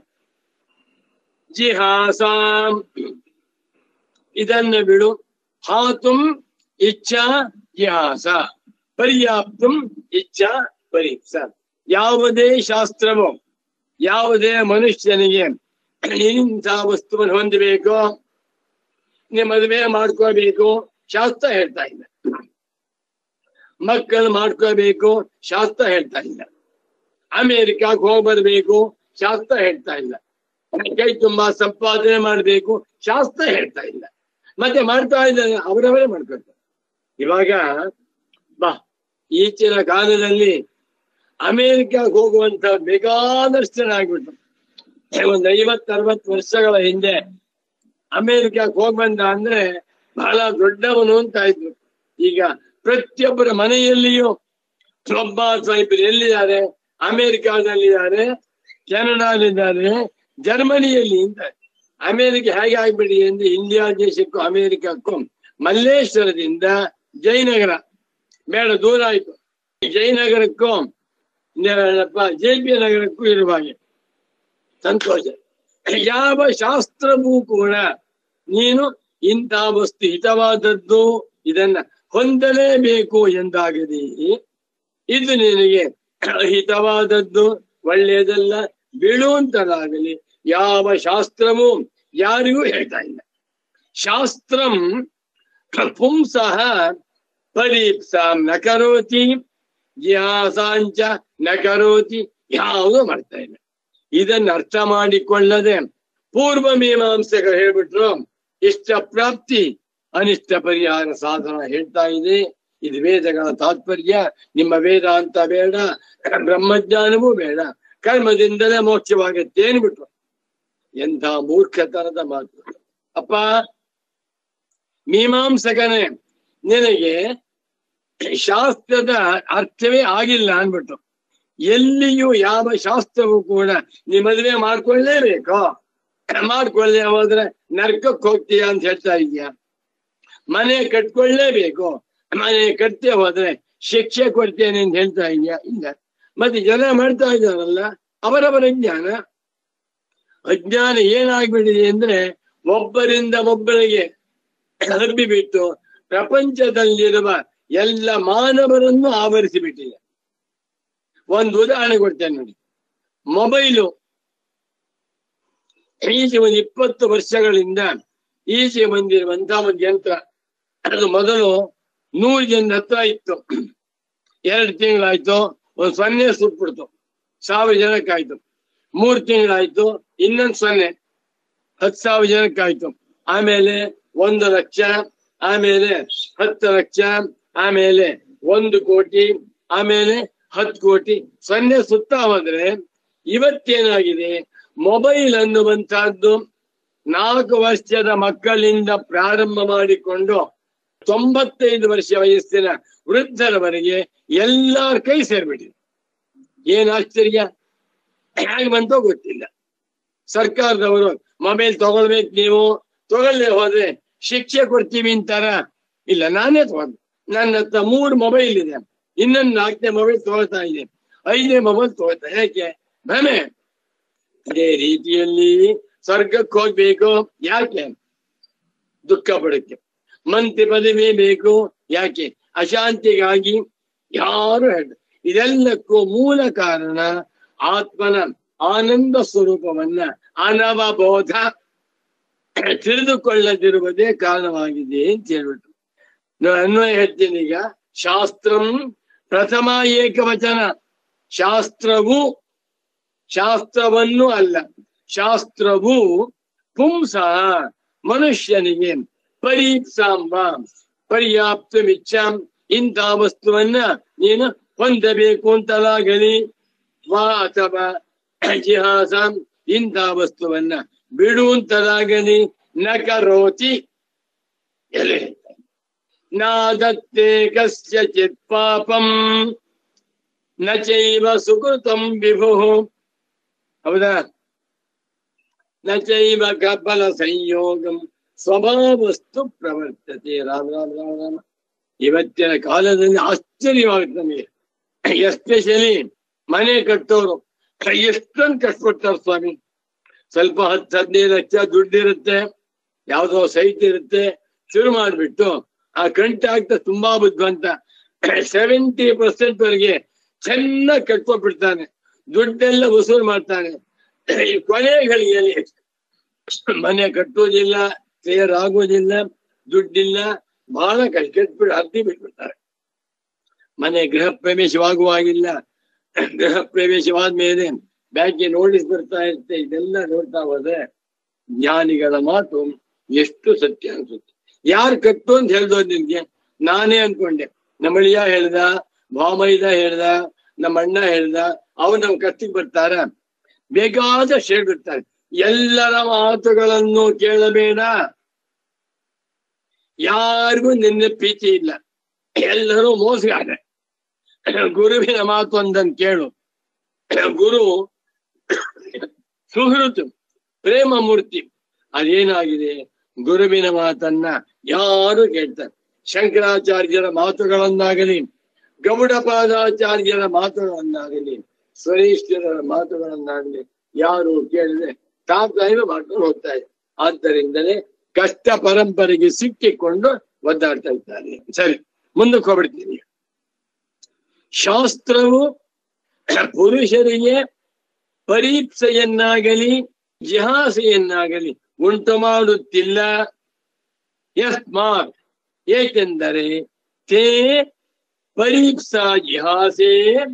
ಜಿಹಾಸಾಂ ಇದನ್ನು ಬಿಡು ಹಾತುಂ ಇಚ್ಛಾ ಜಿಹಾಸ ಪರ್ಯಾಪ್ತಂ ಇಚ್ಛಾ ಪರೀಕ್ಷ ಯಾವುದೇ ಶಾಸ್ತ್ರವು ಯಾವುದೇ ಮನುಷ್ಯನಿಗೆ ಇಂಥ ವಸ್ತುವನ್ನು ಹೊಂದಬೇಕು ನೀ ಮದುವೆ ಮಾಡ್ಕೋಬೇಕು ಶಾಸ್ತ್ರ ಹೇಳ್ತಾ ಇಲ್ಲ ಮಕ್ಕಳು ಮಾಡ್ಕೋಬೇಕು ಶಾಸ್ತ್ರ ಹೇಳ್ತಾ ಇಲ್ಲ ಅಮೆರಿಕಾಕ್ ಹೋಗಿ ಬರ್ಬೇಕು ಶಾಸ್ತ್ರ ಹೇಳ್ತಾ ಇಲ್ಲ ಕೈ ತುಂಬಾ ಸಂಪಾದನೆ ಮಾಡ್ಬೇಕು ಶಾಸ್ತ್ರ ಹೇಳ್ತಾ ಇಲ್ಲ ಮತ್ತೆ ಮಾಡ್ತಾ ಇದ್ದಾರೆ ಅವರವರೇ ಮಾಡ್ಕೊಳ್ತಾರೆ ಇವಾಗ ಬಾ ಈಚಿನ ಕಾಲದಲ್ಲಿ ಅಮೆರಿಕಾಗ್ ಹೋಗುವಂತ ಬೇಕಾದಷ್ಟು ಜನ ಆಗ್ಬಿಟ್ರು ಒಂದ್ ಐವತ್ ಅರವತ್ ವರ್ಷಗಳ ಹಿಂದೆ ಅಮೆರಿಕಾಕ್ ಹೋಗ್ ಬಂದ ಅಂದ್ರೆ ಬಹಳ ದೊಡ್ಡವನು ಅಂತ ಇದ್ರು ಈಗ ಪ್ರತಿಯೊಬ್ಬರ ಮನೆಯಲ್ಲಿಯೂ ಒಬ್ಬ ಸಾಹಿಬರು ಎಲ್ಲಿದ್ದಾರೆ ಅಮೆರಿಕಾದಲ್ಲಿದ್ದಾರೆ ಕೆನಡಾದಲ್ಲಿದ್ದಾರೆ ಜರ್ಮನಿಯಲ್ಲಿ ಅಂತ ಅಮೆರಿಕ ಹೇಗೆ ಆಗ್ಬಿಡಿ ಅಂದ್ರೆ ಇಂಡಿಯಾ ದೇಶಕ್ಕೂ ಅಮೆರಿಕಕ್ಕೂ ಮಲ್ಲೇಶ್ವರದಿಂದ ಜಯನಗರ ಬೇಡ ದೂರ ಆಯ್ತು ಜಯನಗರಕ್ಕೂ ಜೆ ಪಿ ನಗರಕ್ಕೂ ಇರುವ ಹಾಗೆ ಸಂತೋಷ ಯಾವ ಶಾಸ್ತ್ರವೂ ಕೂಡ ನೀನು ಇಂಥ ವಸ್ತು ಹಿತವಾದದ್ದು ಇದನ್ನ ಹೊಂದಲೇಬೇಕು ಎಂದಾಗದೆ ಇದು ನಿನಗೆ ಹಿತವಾದದ್ದು ಒಳ್ಳೆಯದಲ್ಲ ಬೀಳುವಂತದಾಗಲಿ ಯಾವ ಶಾಸ್ತ್ರವೂ ಯಾರಿಗೂ ಹೇಳ್ತಾ ಇಲ್ಲ ಶಾಸ್ತ್ರಂ ಪುಂಸಃ ಪರೀಪ್ಸಾಂ ನ ಕರೋತಿ ಜಿಹಾಸಾಂಚ ನ ಕರೋತಿ ಯಾವುದು ಮಾಡ್ತಾ ಇಲ್ಲ ಇದನ್ನ ಅರ್ಥ ಮಾಡಿಕೊಳ್ಳದೆ ಪೂರ್ವ ಮೀಮಾಂಸಕರು ಹೇಳ್ಬಿಟ್ರು ಇಷ್ಟ ಪ್ರಾಪ್ತಿ ಅನಿಷ್ಟ ಪರಿಹಾರ ಸಾಧನ ಹೇಳ್ತಾ ಇದೆ ಇದು ವೇದಗಳ ತಾತ್ಪರ್ಯ ನಿಮ್ಮ ವೇದ ಅಂತ ಬೇಡ ಬ್ರಹ್ಮಜ್ಞಾನವೂ ಬೇಡ ಕರ್ಮದಿಂದಲೇ ಮೋಕ್ಷವಾಗತ್ತೆ ಅನ್ಬಿಟ್ರು ಎಂಥ ಮೂರ್ಖತನದ ಮಾತು ಅಪ್ಪ ಮೀಮಾಂಸಕನೇ ನಿನಗೆ ಶಾಸ್ತ್ರದ ಅರ್ಥವೇ ಆಗಿಲ್ಲ ಅನ್ಬಿಟ್ಟು ಎಲ್ಲಿಯೂ ಯಾವ ಶಾಸ್ತ್ರವೂ ಕೂಡ ನೀ ಮದುವೆ ಮಾಡ್ಕೊಳ್ಳೇಬೇಕು ಮಾಡ್ಕೊಳ್ಳೆ ಹೋದ್ರೆ ನರ್ಕಕ್ಕೆ ಹೋಗ್ತೀಯ ಅಂತ ಹೇಳ್ತಾ ಇದೀಯ ಮನೆ ಕಟ್ಕೊಳ್ಳೇಬೇಕು ಮನೆ ಕಟ್ತೇ ಹೋದ್ರೆ ಶಿಕ್ಷೆ ಕೊಡ್ತೇನೆ ಅಂತ ಹೇಳ್ತಾ ಇದೀಯ ಇಲ್ಲ ಮತ್ತೆ ಜನ ಮಾಡ್ತಾ ಇದ್ದಾರಲ್ಲ ಅವರವರ ಜ್ಞಾನ ಅಜ್ಞಾನ ಏನಾಗ್ಬಿಟ್ಟಿದೆ ಅಂದ್ರೆ ಒಬ್ಬರಿಂದ ಒಬ್ಬರಿಗೆ ಹಬ್ಬಿಬಿಟ್ಟು ಪ್ರಪಂಚದಲ್ಲಿರುವ ಎಲ್ಲ ಮಾನವರನ್ನು ಆವರಿಸಿಬಿಟ್ಟಿದೆ ಒಂದು ಉದಾಹರಣೆ ಕೊಡ್ತೇನೆ ನೋಡಿ ಮೊಬೈಲು ಈಚೆ ಒಂದು ಇಪ್ಪತ್ತು ವರ್ಷಗಳಿಂದ ಈಚೆ ಬಂದಿರುವಂತಹ ಒಂದು ಯಂತ್ರ ಅದು ಮೊದಲು ನೂರು ಜನ ಹತ್ರ ಇತ್ತು ಎರಡು ತಿಂಗಳಾಯ್ತು ಒಂದು ಸೊನ್ನೆ ಸುಟ್ಬಿಡ್ತು ಸಾವಿರ ಜನಕ್ಕಾಯ್ತು ಮೂರು ತಿಂಗಳಾಯ್ತು ಇನ್ನೊಂದು ಸೊನ್ನೆ ಹತ್ತು ಸಾವಿರ ಜನಕ್ಕಾಯ್ತು ಆಮೇಲೆ ಒಂದು ಲಕ್ಷ ಆಮೇಲೆ ಹತ್ತು ಲಕ್ಷ ಆಮೇಲೆ ಒಂದು ಕೋಟಿ ಆಮೇಲೆ ಹತ್ತು ಕೋಟಿ ಸೊನ್ನೆ ಸುತ್ತ ಹೋದ್ರೆ ಇವತ್ತೇನಾಗಿದೆ ಮೊಬೈಲ್ ಅನ್ನುವಂತಹದ್ದು ನಾಲ್ಕು ವರ್ಷದ ಮಕ್ಕಳಿಂದ ಪ್ರಾರಂಭ ಮಾಡಿಕೊಂಡು ತೊಂಬತ್ತೈದು ವರ್ಷ ವಯಸ್ಸಿನ ವೃದ್ಧರವರೆಗೆ ಎಲ್ಲರ ಕೈ ಸೇರ್ಬಿಟ್ಟಿದೆ ಏನ್ ಆಶ್ಚರ್ಯ ಹೇಗೆ ಬಂತೋ ಗೊತ್ತಿಲ್ಲ ಸರ್ಕಾರದವರು ಮೊಬೈಲ್ ತಗೊಳ್ಬೇಕು ನೀವು ತಗೊಳ್ಳೆ ಹೋದ್ರೆ ಶಿಕ್ಷೆ ಕೊಡ್ತೀವಿ ಅಂತಾರ ಇಲ್ಲ ನಾನೇ ತಗೊಂಡು ನನ್ನ ಹತ್ರ ಮೂರು ಮೊಬೈಲ್ ಇದೆ ಇನ್ನೊಂದು ನಾಲ್ಕನೇ ಮೊಬೈಲ್ ತಗೊಳ್ತಾ ಇದೆ ಐದನೇ ಮೊಬೈಲ್ ತಗೊಳ್ತಾ ಯಾಕೆ ಭ್ರಮೆ ಅದೇ ರೀತಿಯಲ್ಲಿ ಸ್ವರ್ಗಕ್ಕೆ ಹೋಗ್ಬೇಕು ಯಾಕೆ ದುಃಖ ಪಡಕ್ಕೆ ಮಂತ್ರಿ ಪದವಿ ಬೇಕು ಯಾಕೆ ಅಶಾಂತಿಗಾಗಿ ಯಾರು ಹೇಳ ಇದೆಲ್ಲಕ್ಕೂ ಮೂಲ ಕಾರಣ ಆತ್ಮನ ಆನಂದ ಸ್ವರೂಪವನ್ನ ಅನವಬೋಧ ತಿಳಿದುಕೊಳ್ಳದಿರುವುದೇ ಕಾರಣವಾಗಿದೆ ಅಂತ ಹೇಳ್ಬಿಟ್ಟು ನಾನು ಅನ್ವಯ ಹೇಳ್ತೀನಿ ಈಗ ಶಾಸ್ತ್ರಂ ಪ್ರಥಮ ಏಕವಚನ ಶಾಸ್ತ್ರವು ಶಾಸ್ತ್ರವನ್ನು ಅಲ್ಲ ಶಾಸ್ತ್ರವು ಪುಂಸ ಮನುಷ್ಯನಿಗೆ ಪರೀಕ್ಷಾಂಬ ಪರ್ಯಾಪ್ತ ಮಿಚ್ಛಾಂ ಇಂಥ ವಸ್ತುವನ್ನ ನೀನು ಹೊಂದಬೇಕು ಅಂತಲಾಗಲಿ ವಾ ಅಥವಾ ಜಿಹಾಸಂ ಇಂಥ ವಸ್ತುವನ್ನ ಬಿಡುವಂತಲಾಗಲಿ ನ ಕರೋತಿ ಎಲೆ ನಾದತ್ತೆ ಕಸ್ಯಚಿತ್ ಪಾಪಂ ನ ಚೈವ ಸುಕೃತಂ ವಿಭು ಹೌದಾ ನ ಚೈವ ಕಪಲ ಸಂಯೋಗಂ ಸ್ವಭಾವಸ್ತು ಪ್ರವರ್ತತೆ ರಾಮ ರಾಮ ರಾಮ ರಾಮ ಇವತ್ತಿನ ಕಾಲದಲ್ಲಿ ಆಶ್ಚರ್ಯವಾಗುತ್ತೆ ನಮಗೆ ಎಸ್ಪೆಷಲಿ ಮನೆ ಕಟ್ಟೋರು ಎಷ್ಟೊಂದು ಕಷ್ಟಪಡ್ತಾರೆ ಸ್ವಾಮಿ ಸ್ವಲ್ಪ ಹತ್ತು ಹದಿನೈದು ಲಕ್ಷ ದುಡ್ಡಿರುತ್ತೆ ಯಾವ್ದೋ ಸೈಟ್ ಇರುತ್ತೆ ಶುರು ಮಾಡ್ಬಿಟ್ಟು ಆ ಕಂಟ ಆಗ್ತಾ ತುಂಬಾ ಬುದ್ಧಿವಂತ ಸೆವೆಂಟಿ ಪರ್ಸೆಂಟ್ ವರೆಗೆ ಚೆನ್ನಾಗಿ ಕಟ್ಕೊಟ್ಬಿಡ್ತಾನೆ ದುಡ್ಡೆಲ್ಲ ವಸೂಲು ಮಾಡ್ತಾನೆ ಈ ಕೊನೆ ಗಳಿಗೆಯಲ್ಲಿ ಮನೆ ಕಟ್ಟೋದಿಲ್ಲ ಕ್ಲಿಯರ್ ಆಗೋದಿಲ್ಲ ದುಡ್ಡಿಲ್ಲ ಬಹಳ ಕಷ್ಟ ಕೆಟ್ಬಿಟ್ಟು ಅರ್ಧಿ ಬಿಟ್ಬಿಡ್ತಾರೆ ಮನೆ ಗೃಹ ಪ್ರವೇಶವಾಗುವಾಗಿಲ್ಲ ಗೃಹ ಪ್ರವೇಶವಾದ ಮೇಲೆ ಬ್ಯಾಂಕಿಗೆ ನೋಟಿಸ್ ಬರ್ತಾ ಇರುತ್ತೆ ಇದೆಲ್ಲ ನೋಡ್ತಾ ಹೋದ್ರೆ ಜ್ಞಾನಿಗಳ ಮಾತು ಎಷ್ಟು ಸತ್ಯ ಅನ್ಸುತ್ತೆ ಯಾರು ಕಟ್ಟು ಅಂತ ಹೇಳ್ದೋದ್ ನಿಮ್ಗೆ ನಾನೇ ಅನ್ಕೊಂಡೆ ನಮ್ಮಳಿಯ ಹೇಳ್ದ ಭಾಮೈದ ಹೇಳ್ದ ನಮ್ಮ ಅಣ್ಣ ಹೇಳ್ದ ಅವ್ರು ನಮ್ ಕತ್ತಿಗೆ ಬರ್ತಾರ ಬೇಕಾದ ಹೇಳ್ಬಿಡ್ತಾರೆ ಎಲ್ಲರ ಮಾತುಗಳನ್ನು ಕೇಳಬೇಡ ಯಾರಿಗೂ ನಿನ್ನ ಪ್ರೀತಿ ಇಲ್ಲ ಎಲ್ಲರೂ ಮೋಸಗಾರ ಗುರುವಿನ ಮಾತು ಒಂದನ್ನು ಕೇಳು ಗುರು ಸುಹೃತು ಪ್ರೇಮ ಮೂರ್ತಿ ಅದೇನಾಗಿದೆ ಗುರುವಿನ ಮಾತನ್ನ ಯಾರು ಕೇಳ್ತಾರೆ ಶಂಕರಾಚಾರ್ಯರ ಮಾತುಗಳನ್ನಾಗಲಿ ಗೌಡಪಾದಾಚಾರ್ಯರ ಮಾತುಗಳನ್ನಾಗಲಿ ಸ್ವರೇಶ್ವರರ ಮಾತುಗಳನ್ನಾಗಲಿ ಯಾರು ಕೇಳಿದ್ರೆ ತಾತ್ಕಾಲಿಕ ಮಾಡ್ಕೊಂಡು ಹೋಗ್ತಾ ಇದೆ ಆದ್ದರಿಂದಲೇ ಕಷ್ಟ ಪರಂಪರೆಗೆ ಸಿಕ್ಕಿಕೊಂಡು ಒದ್ದಾಡ್ತಾ ಇದ್ದಾರೆ ಸರಿ ಮುಂದಕ್ಕೆ ಹೋಗ್ಬಿಡ್ತೀನಿ ಶಾಸ್ತ್ರವು ಪುರುಷರಿಗೆ ಪರೀಕ್ಷೆಯನ್ನಾಗಲಿ ಜಿಹಾಸೆಯನ್ನಾಗಲಿ ಉಂಟು ಮಾಡುತ್ತಿಲ್ಲ ಯಸ್ಮಾತ್ ಏಕೆಂದರೆ ತೇ ಪರೀಕ್ಷಾ ಜಿಹಾಸೆ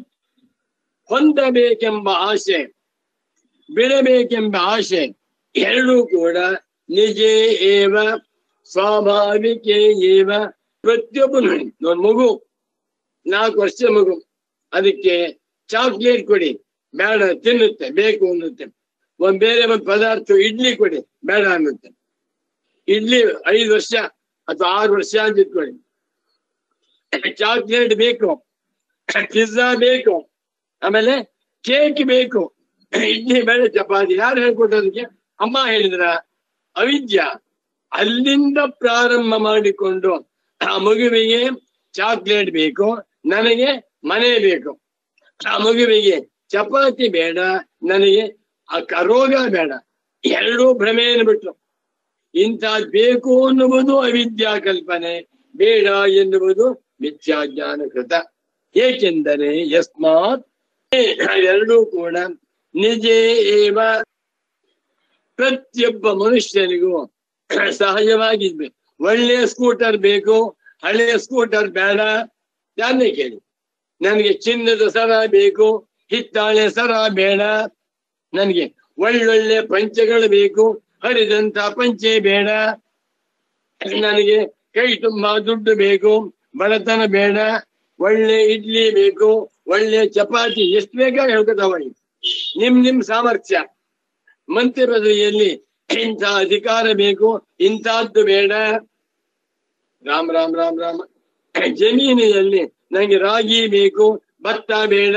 ಹೊಂದಬೇಕೆಂಬ ಆಸೆ ಬಿಡಬೇಕೆಂಬ ಆಸೆ ಎರಡೂ ಕೂಡ ನಿಜೇ ಏವ ಸ್ವಾಭಾವಿಕೆ ಏವ ಪ್ರತಿಯೊಬ್ಬನು ಒಂದು ಮಗು ನಾಲ್ಕು ವರ್ಷ ಮಗು ಅದಕ್ಕೆ ಚಾಕ್ಲೇಟ್ ಕೊಡಿ ಬೇಡ ತಿನ್ನುತ್ತೆ ಬೇಕು ಅನ್ನುತ್ತೆ ಒಂದ್ ಬೇರೆ ಒಂದು ಪದಾರ್ಥ ಇಡ್ಲಿ ಕೊಡಿ ಬೇಡ ಅನ್ನುತ್ತೆ ಇಡ್ಲಿ ಐದು ವರ್ಷ ಅಥವಾ ಆರು ವರ್ಷ ಅಂತ ಇಟ್ಕೊಳ್ಳಿ ಚಾಕ್ಲೇಟ್ ಬೇಕು ಪಿಜ್ಜಾ ಬೇಕು ಆಮೇಲೆ ಕೇಕ್ ಬೇಕು ಇಡ್ಲಿ ಬೇಳೆ ಚಪಾತಿ ಯಾರು ಹೇಳ್ಕೊಟ್ಟದಕ್ಕೆ ಅಮ್ಮ ಹೇಳಿದ್ರ ಅವಿದ್ಯ ಅಲ್ಲಿಂದ ಪ್ರಾರಂಭ ಮಾಡಿಕೊಂಡು ಆ ಮಗುವಿಗೆ ಚಾಕ್ಲೇಟ್ ಬೇಕು ನನಗೆ ಮನೆ ಬೇಕು ಆ ಮಗುವಿಗೆ ಚಪಾತಿ ಬೇಡ ನನಗೆ ಆ ಕ- ರೋಗ ಬೇಡ ಎರಡೂ ಭ್ರಮೆಯನ್ನು ಬಿಟ್ಟು ಇಂಥದ್ ಬೇಕು ಅನ್ನುವುದು ಅವಿದ್ಯಾ ಕಲ್ಪನೆ ಬೇಡ ಎನ್ನುವುದು ಮಿಥ್ಯಾಜ್ಞಾನ ಕೃತ ಏಕೆಂದರೆ ಯಸ್ಮಾತ್ ಎರಡೂ ಕೂಡ ನಿಜೇ ಏವ ಪ್ರತಿಯೊಬ್ಬ ಮನುಷ್ಯನಿಗೂ ಸಹಜವಾಗಿರ್ಬೇಕು ಒಳ್ಳೆಯ ಸ್ಕೂಟರ್ ಬೇಕು ಹಳೆಯ ಸ್ಕೂಟರ್ ಬೇಡ ಯಾರನ್ನೇ ಕೇಳಿ ನನಗೆ ಚಿನ್ನದ ಸರ ಬೇಕು ಹಿತ್ತಾಳೆ ಸರ ಬೇಡ ನನಗೆ ಒಳ್ಳೊಳ್ಳೆ ಪಂಚೆಗಳು ಬೇಕು ಹರಿದಂತ ಪಂಚೆ ಬೇಡ ನನಗೆ ಕೈ ತುಂಬಾ ದುಡ್ಡು ಬೇಕು ಬಡತನ ಬೇಡ ಒಳ್ಳೆ ಇಡ್ಲಿ ಬೇಕು ಒಳ್ಳೆ ಚಪಾತಿ ಎಷ್ಟು ಬೇಕಾಗಿ ಹೇಳ್ಕೊತಾವ ನಿಮ್ ನಿಮ್ ಸಾಮರ್ಥ್ಯ ಮಂತ್ರಿ ಪದವಿಯಲ್ಲಿ ಇಂಥ ಅಧಿಕಾರ ಬೇಕು ಇಂಥದ್ದು ಬೇಡ ರಾಮ್ ರಾಮ್ ರಾಮ್ ರಾಮ್ ಜಮೀನಿನಲ್ಲಿ ನಂಗೆ ರಾಗಿ ಬೇಕು ಭತ್ತ ಬೇಡ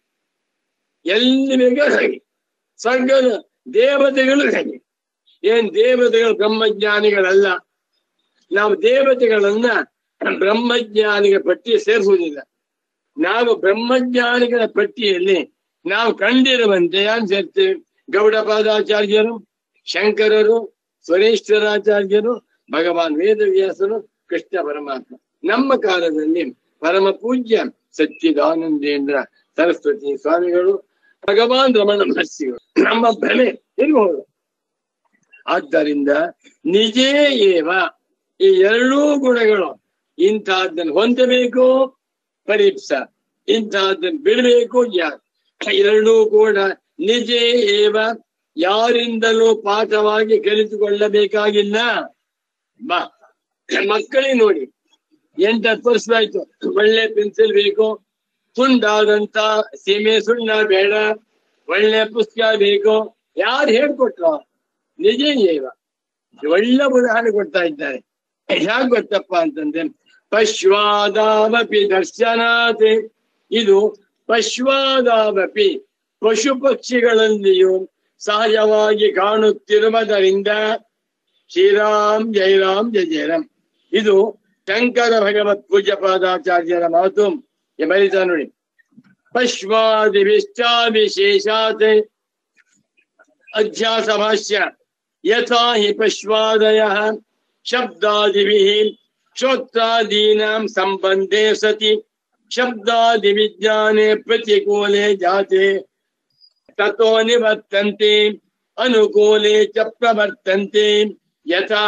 ಎಲ್ಲಿ ಬೇಕು ಹಾಗೆ ಸ್ವರ್ಗದ ದೇವತೆಗಳು ಹಾಗೆ ಏನ್ ದೇವತೆಗಳು ಬ್ರಹ್ಮಜ್ಞಾನಿಗಳಲ್ಲ ನಾವು ದೇವತೆಗಳನ್ನ ಬ್ರಹ್ಮಜ್ಞಾನಿಗಳ ಪಟ್ಟಿ ಸೇರಿಸುವುದಿಲ್ಲ ನಾವು ಬ್ರಹ್ಮಜ್ಞಾನಿಗಳ ಪಟ್ಟಿಯಲ್ಲಿ ನಾವು ಕಂಡಿರುವಂತೆ ಯಾರು ಸೇರ್ತೇವೆ ಗೌಡಪಾದಾಚಾರ್ಯರು ಶಂಕರರು ಸ್ವರೇಶ್ವರಾಚಾರ್ಯರು ಭಗವಾನ್ ವೇದವ್ಯಾಸರು ಕೃಷ್ಣ ಪರಮಾತ್ಮ ನಮ್ಮ ಕಾಲದಲ್ಲಿ ಪರಮ ಪೂಜ್ಯ ಸಚ್ಚಿದಾನಂದೇಂದ್ರ ಸರಸ್ವತಿ ಸ್ವಾಮಿಗಳು ಭಗವಾನ್ ರಮಣ ಮಹರ್ಷಿಗಳು ನಮ್ಮ ಭ್ರಮೆ ಇರಬಹುದು ಆದ್ದರಿಂದ ನಿಜೇ ಏವ ಈ ಎರಡೂ ಗುಣಗಳು ಇಂತಹದ್ದನ್ನು ಹೊಂದಬೇಕು ಪರೀಪ್ಸ ಇಂತಹದ್ದನ್ನು ಬಿಡಬೇಕು ಯಾರು ಎರಡೂ ಕೂಡ ನಿಜೇ ಏವ ಯಾರಿಂದಲೂ ಪಾಠವಾಗಿ ಕಲಿತುಕೊಳ್ಳಬೇಕಾಗಿಲ್ಲ ಬಾ ಮಕ್ಕಳಿಗೆ ನೋಡಿ ಎಂಟತ್ತು ವರ್ಷ ಆಯ್ತು ಒಳ್ಳೆ ಪೆನ್ಸಿಲ್ ಬೇಕು ತುಂಡಾದಂತ ಸೀಮೆ ಸುಣ್ಣ ಬೇಡ ಒಳ್ಳೆ ಪುಸ್ತಕ ಬೇಕು ಯಾರು ಹೇಳ್ಕೊಟ್ರು ನಿಜ ಏವ ಒಳ್ಳೆ ಉದಾಹರಣೆ ಕೊಡ್ತಾ ಇದ್ದಾರೆ ಹ್ಯಾಗ್ ಗೊತ್ತಪ್ಪ ಅಂತಂದ್ರೆ ಪಶ್ವಾದಾವಪಿ ದರ್ಶನಾತ್ ಇದು ಪಶ್ವಾದಾವಪಿ ಪಶು ಪಕ್ಷಿಗಳಲ್ಲಿಯೂ ಸಹಜವಾಗಿ ಕಾಣುತ್ತಿರುವುದರಿಂದ ಶ್ರೀರಾಮ್ ಜಯರಾಮ್ ಜಯ ಜಯರಾಮ್ ಇದು ಶಂಕರ ಭಗವತ್ ಪೂಜ್ಯ ಪಾದಾಚಾರ್ಯರ ಮಾತು ಬರೀತಾ ನೋಡಿ ಪಶ್ವಾದಿಭಿಶ್ಚಾವಿಶೇಷಾತ್ ಅಧ್ಯಾಸ ಭಾಷ್ಯ ಯಥಾ ಹಿ ಪಶ್ವಾದಯ ಶಬ್ದಾದಿಭಿಃ ಶ್ರೋತ್ರಾದೀನಾಂ ಸಂಬಂಧೆ ಸತಿ ಶಬ್ದಾದಿ ವಿಜ್ಞಾನೆ ಪ್ರತಿಕೂಲೆ ಜಾತೆ ತಥೋ ನಿವರ್ತಂತೆ ಅನುಕೂಲೆ ಚ ಪ್ರವರ್ತಂತೆ ಯಥಾ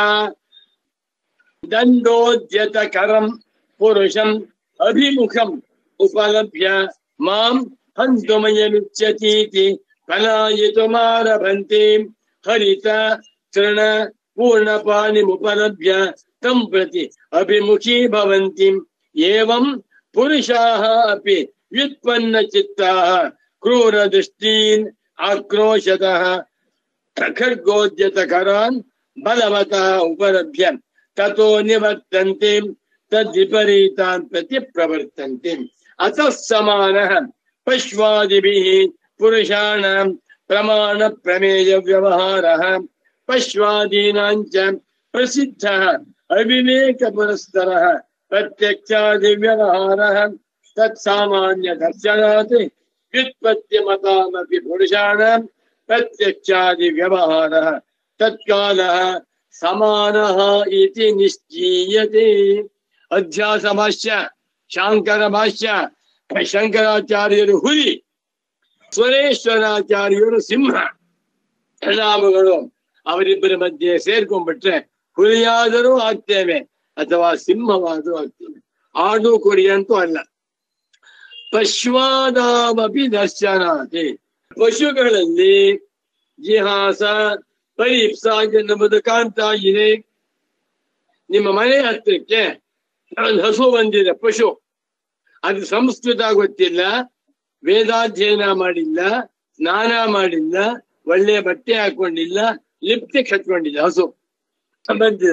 ದಂಡೋದ್ಯತ ಕರಂ ಪುರುಷಂ ಅಭಿಮುಖಂ ಉಪಲಭ್ಯ ಮಾಂ ಹಂತುಮಯಮಿಚ್ಯತೀತಿ ಫಲಾಯಿತುಮಾರಭಂತೆ ಹರಿತ ತೃಣ ಪೂರ್ಣಪಾಣಿಮುಪಲಭ್ಯ तं प्रति अभिमुखी भवन्ति एवं पुरुषाः अपि व्युत्पन्नचित्ताः क्रूरदृष्टीन् आक्रोशतः खड्गोद्यतकरान् बलवतः उपलभ्य ततो निवर्तन्ते तद्विपरीतान् प्रति प्रवर्तन्ते अतः समानः पश्वादिभिः पुरुषाणां प्रमाणप्रमेयव्यवहारः पश्वादीनां च प्रसिद्धः अविवेकपुरस्तरः प्रत्यक्षादिव्यवहारः तत्सामान्यदर्शनात् व्युत्पत्तिमतामपि पुरुषाणां प्रत्यक्षादिव्यवहारः तत्कालः समानः इति निश्चीयते ಅಧ್ಯಾಸ ಭಾಷ್ಯ ಶಾಂಕರ ಭಾಷ್ಯ ಶಂಕರಾಚಾರ್ಯರು ಹುಲಿ ಸ್ವರೇಶ್ವರಾಚಾರ್ಯರು ಸಿಂಹ ನಾಮಗಳು ಅವರಿಬ್ಬರ ಮಧ್ಯೆ ಸೇರ್ಕೊಂಡ್ಬಿಟ್ರೆ ಹುಲಿಯಾದರೂ ಆಗ್ತೇವೆ ಅಥವಾ ಸಿಂಹವಾದರೂ ಆಗ್ತೇವೆ ಆಡು ಕುರಿ ಅಂತೂ ಅಲ್ಲ ಪಶ್ವಾದಾಮಪಿ ದರ್ಶನಾತಿ ಪಶುಗಳಲ್ಲಿ ಜಿಹಾಸ ಪರೀಪ್ಸ ಎನ್ನುವುದು ಕಾಣ್ತಾ ಇದೆ ನಿಮ್ಮ ಮನೆ ಹತ್ರಕ್ಕೆ ಒಂದು ಹಸು ಬಂದಿದೆ ಪಶು ಅದು ಸಂಸ್ಕೃತ ಗೊತ್ತಿಲ್ಲ ವೇದಾಧ್ಯಯನ ಮಾಡಿಲ್ಲ ಸ್ನಾನ ಮಾಡಿಲ್ಲ ಒಳ್ಳೆ ಬಟ್ಟೆ ಹಾಕೊಂಡಿಲ್ಲ ಲಿಪ್ಟಿಕ್ ಹಚ್ಕೊಂಡಿಲ್ಲ ಹಸು ಬಂದಿದೆ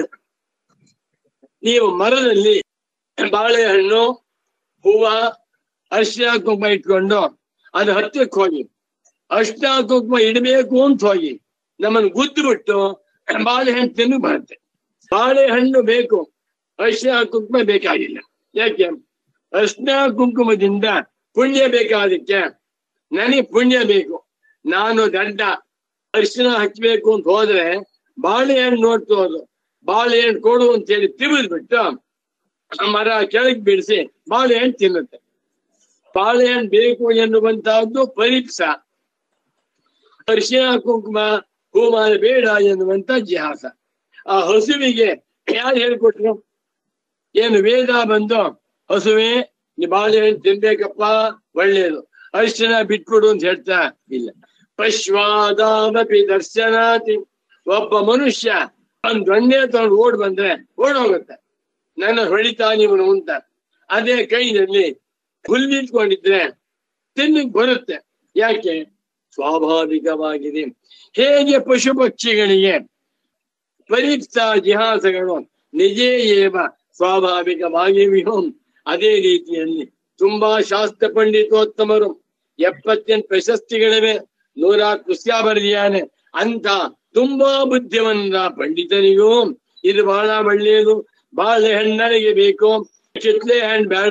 ನೀವು ಮರದಲ್ಲಿ ಬಾಳೆಹಣ್ಣು ಹೂವ ಅರ್ಶಿನ ಕುಂಕುಮ ಇಟ್ಕೊಂಡು ಅದು ಹತ್ತಕ್ಕೆ ಹೋಗಿ ಅರ್ಶಿನ ಕುಂಕುಮ ಇಡಬೇಕು ಅಂತ ಹೋಗಿ ನಮ್ಮನ್ನು ಗುದ್ದು ಬಿಟ್ಟು ಬಾಳೆಹಣ್ಣು ತಿನ್ನು ಬರುತ್ತೆ ಬಾಳೆಹಣ್ಣು ಬೇಕು ಅರ್ಶಿನ ಕುಂಕುಮ ಬೇಕಾಗಿಲ್ಲ ಯಾಕೆ ಅರ್ಶಿನ ಕುಂಕುಮದಿಂದ ಪುಣ್ಯ ಬೇಕಾದಕ್ಕೆ ನನಗೆ ಪುಣ್ಯ ಬೇಕು ನಾನು ದಡ್ಡ ಅರಿಶಿನ ಹಚ್ಚಬೇಕು ಅಂತ ಹೋದ್ರೆ ಬಾಳೆಹಣ್ಣು ನೋಡ್ತೋದು ಬಾಳೆಹಣ್ಣು ಕೊಡು ಅಂತ ಹೇಳಿ ತಿವಿದ್ಬಿಟ್ಟು ಆ ಮರ ಕೆಳಗೆ ಬಿಡಿಸಿ ಬಾಳೆಹಣ್ಣು ತಿನ್ನುತ್ತೆ ಬಾಳೆಹಣ್ಣು ಬೇಕು ಎನ್ನುವಂತಹದ್ದು ಪರೀಕ್ಷ ಅರಿಶಿನ ಕುಂಕುಮ ಹೂಮಾನ ಬೇಡ ಎನ್ನುವಂತ ಜಿಹಾಸ ಆ ಹಸುವಿಗೆ ಯಾರು ಹೇಳ್ಕೊಟ್ರು ಏನು ವೇದ ಬಂದು ಹಸುವೆ ನೀ ಬಾಳೆಹಣ್ಣು ತಿನ್ಬೇಕಪ್ಪ ಒಳ್ಳೇದು ಅರಿಶಿನ ಬಿಟ್ಬಿಡು ಅಂತ ಹೇಳ್ತಾ ಇಲ್ಲ ಪಶ್ವಾದಾಮಪಿ ದರ್ಶನಾತಿ ಒಬ್ಬ ಮನುಷ್ಯ ಒಂದ್ ದೊಣ್ಣೆ ತಗೊಂಡು ಓಡ್ ಬಂದ್ರೆ ಓಡೋಗುತ್ತೆ ನನ್ನ ಹೊಡಿತಾ ಇವನು ಅಂತ ಅದೇ ಕೈನಲ್ಲಿ ಹುಲ್ಲಿಟ್ಕೊಂಡಿದ್ರೆ ತಿನ್ನಕ್ ಬರುತ್ತೆ ಯಾಕೆ ಸ್ವಾಭಾವಿಕವಾಗಿದೆ ಹೇಗೆ ಪಶು ಪಕ್ಷಿಗಳಿಗೆ ಪರೀಕ್ಷಾ ಜಿಹಾಸಗಳು ನಿಜೇ ಏವ ಸ್ವಾಭಾವಿಕವಾಗಿವೆಯೋ ಅದೇ ರೀತಿಯಲ್ಲಿ ತುಂಬಾ ಶಾಸ್ತ್ರ ಪಂಡಿತೋತ್ತಮರು ಎಪ್ಪತ್ತೆಂಟು ಪ್ರಶಸ್ತಿಗಳಿವೆ ನೂರ ಕೃಷ್ಯ ಬರೆದಿಯಾನೆ ಅಂತ ತುಂಬಾ ಬುದ್ಧಿವಂತ ಪಂಡಿತರಿಗೂ ಇದು ಬಹಳ ಒಳ್ಳೆಯದು ಬಾಳೆಹಣ್ಣನಿಗೆ ಬೇಕು ಕಿತ್ಲೆ ಹಣ್ಣು ಬೇಡ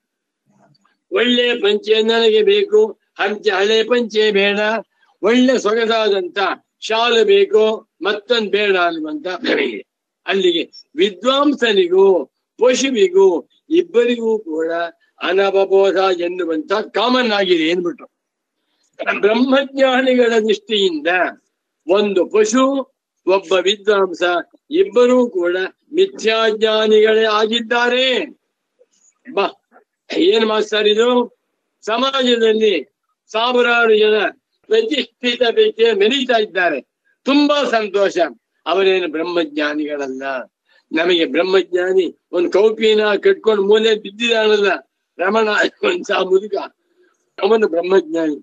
ಒಳ್ಳೆ ಪಂಚೆ ನನಗೆ ಬೇಕು ಹಂಚೆ ಹಳೆ ಪಂಚೆ ಬೇಡ ಒಳ್ಳೆ ಸೊಗಸಾದಂತ ಶಾಲು ಬೇಕು ಮತ್ತೊಂದು ಬೇಡ ಅನ್ನುವಂತ ಭ್ರಮೆಗೆ ಅಲ್ಲಿಗೆ ವಿದ್ವಾಂಸನಿಗೂ ಪಶುವಿಗೂ ಇಬ್ಬರಿಗೂ ಕೂಡ ಅನವಬೋಧ ಎನ್ನುವಂತ ಕಾಮನ್ ಆಗಿದೆ ಏನ್ಬಿಟ್ರು ಬ್ರಹ್ಮಜ್ಞಾನಿಗಳ ದೃಷ್ಟಿಯಿಂದ ಒಂದು ಪಶು ಒಬ್ಬ ವಿದ್ವಾಂಸ ಇಬ್ಬರೂ ಕೂಡ ಮಿಥ್ಯಾಜ್ಞಾನಿಗಳೇ ಆಗಿದ್ದಾರೆ ಬಾ ಏನ್ ಮಾಸ್ಟರ್ ಇದು ಸಮಾಜದಲ್ಲಿ ಸಾವಿರಾರು ಜನ ಪ್ರತಿಷ್ಠಿತ ವ್ಯಕ್ತಿ ಮೆರೀತಾ ಇದ್ದಾರೆ ತುಂಬಾ ಸಂತೋಷ ಅವರೇನು ಬ್ರಹ್ಮಜ್ಞಾನಿಗಳಲ್ಲ ನಮಗೆ ಬ್ರಹ್ಮಜ್ಞಾನಿ ಒಂದು ಕೌಪಿನ ಕಟ್ಕೊಂಡು ಮೂಲೆ ಬಿದ್ದಿದಾನಲ್ಲ ರಮಣ ಒಂದ್ ಸಾ ಮುದುಕ ಅವನು ಬ್ರಹ್ಮಜ್ಞಾನಿ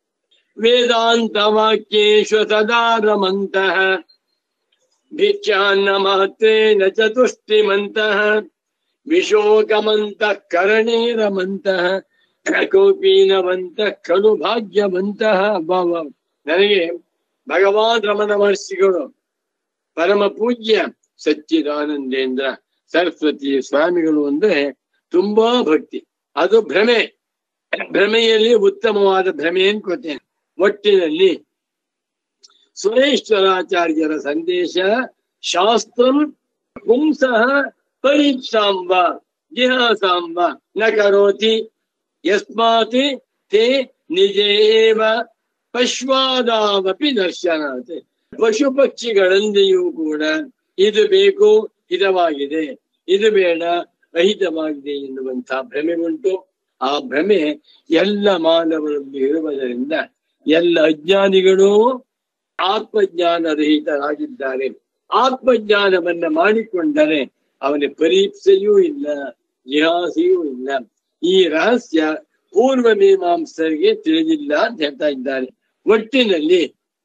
ವೇದಾಂತ ವಾಕ್ಯೇಶು ಸದಾ ರಮಂತಃ ಭಿಕ್ಷಾನ್ನ ಮಾತ್ರೇನ ಚತುಷ್ಟಿಮಂತಃ ವಿಶೋಕಮಂತ ಕರಣೇ ರಮಂತಃ ಕೌಪೀನವಂತ ಖಲು ಭಾಗ್ಯವಂತಹ ಭಾವ ನನಗೆ ಭಗವಾನ್ ರಮಣ ಮಹರ್ಷಿಗಳು ಪರಮ ಪೂಜ್ಯ ಸಚ್ಚಿದಾನಂದೇಂದ್ರ ಸರಸ್ವತಿ ಸ್ವಾಮಿಗಳು ಅಂದ್ರೆ ತುಂಬಾ ಭಕ್ತಿ ಅದು ಭ್ರಮೆ ಭ್ರಮೆಯಲ್ಲಿ ಉತ್ತಮವಾದ ಭ್ರಮೆ ಅನ್ಕೋತೇನೆ ಒಟ್ಟಿನಲ್ಲಿ ಸುರೇಶ್ವರಾಚಾರ್ಯರ ಸಂದೇಶ ಶಾಸ್ತ್ರಂ ಪುಂಸಃ ಪರೀಕ್ಷಾಂಬ ಜಿಹಾಸಾಂಬ ನ ಕರೋತಿ ಯಸ್ಮಾತ್ ತೇ ನಿಜೇವ ಪಶ್ವಾದಾವಪಿ ದರ್ಶನಾತ್ ಪಶು ಪಕ್ಷಿಗಳಂದೆಯೂ ಕೂಡ ಇದು ಬೇಕು ಹಿತವಾಗಿದೆ ಇದು ಬೇಡ ಅಹಿತವಾಗಿದೆ ಎನ್ನುವಂತ ಭ್ರಮೆ ಉಂಟು ಆ ಭ್ರಮೆ ಎಲ್ಲ ಮಾನವರಲ್ಲಿ ಇರುವುದರಿಂದ ಎಲ್ಲ ಅಜ್ಞಾನಿಗಳು ಆತ್ಮಜ್ಞಾನ ರಹಿತರಾಗಿದ್ದಾರೆ ಆತ್ಮಜ್ಞಾನವನ್ನ ಮಾಡಿಕೊಂಡರೆ ಅವನ ಪರೀಕ್ಷೆಯೂ ಇಲ್ಲ ಜಿಹಾಸೆಯೂ ಇಲ್ಲ ಈ ರಹಸ್ಯ ಪೂರ್ವ ಮೀಮಾಂಸರಿಗೆ ತಿಳಿದಿಲ್ಲ ಅಂತ ಹೇಳ್ತಾ ಇದ್ದಾರೆ ಒಟ್ಟಿನಲ್ಲಿ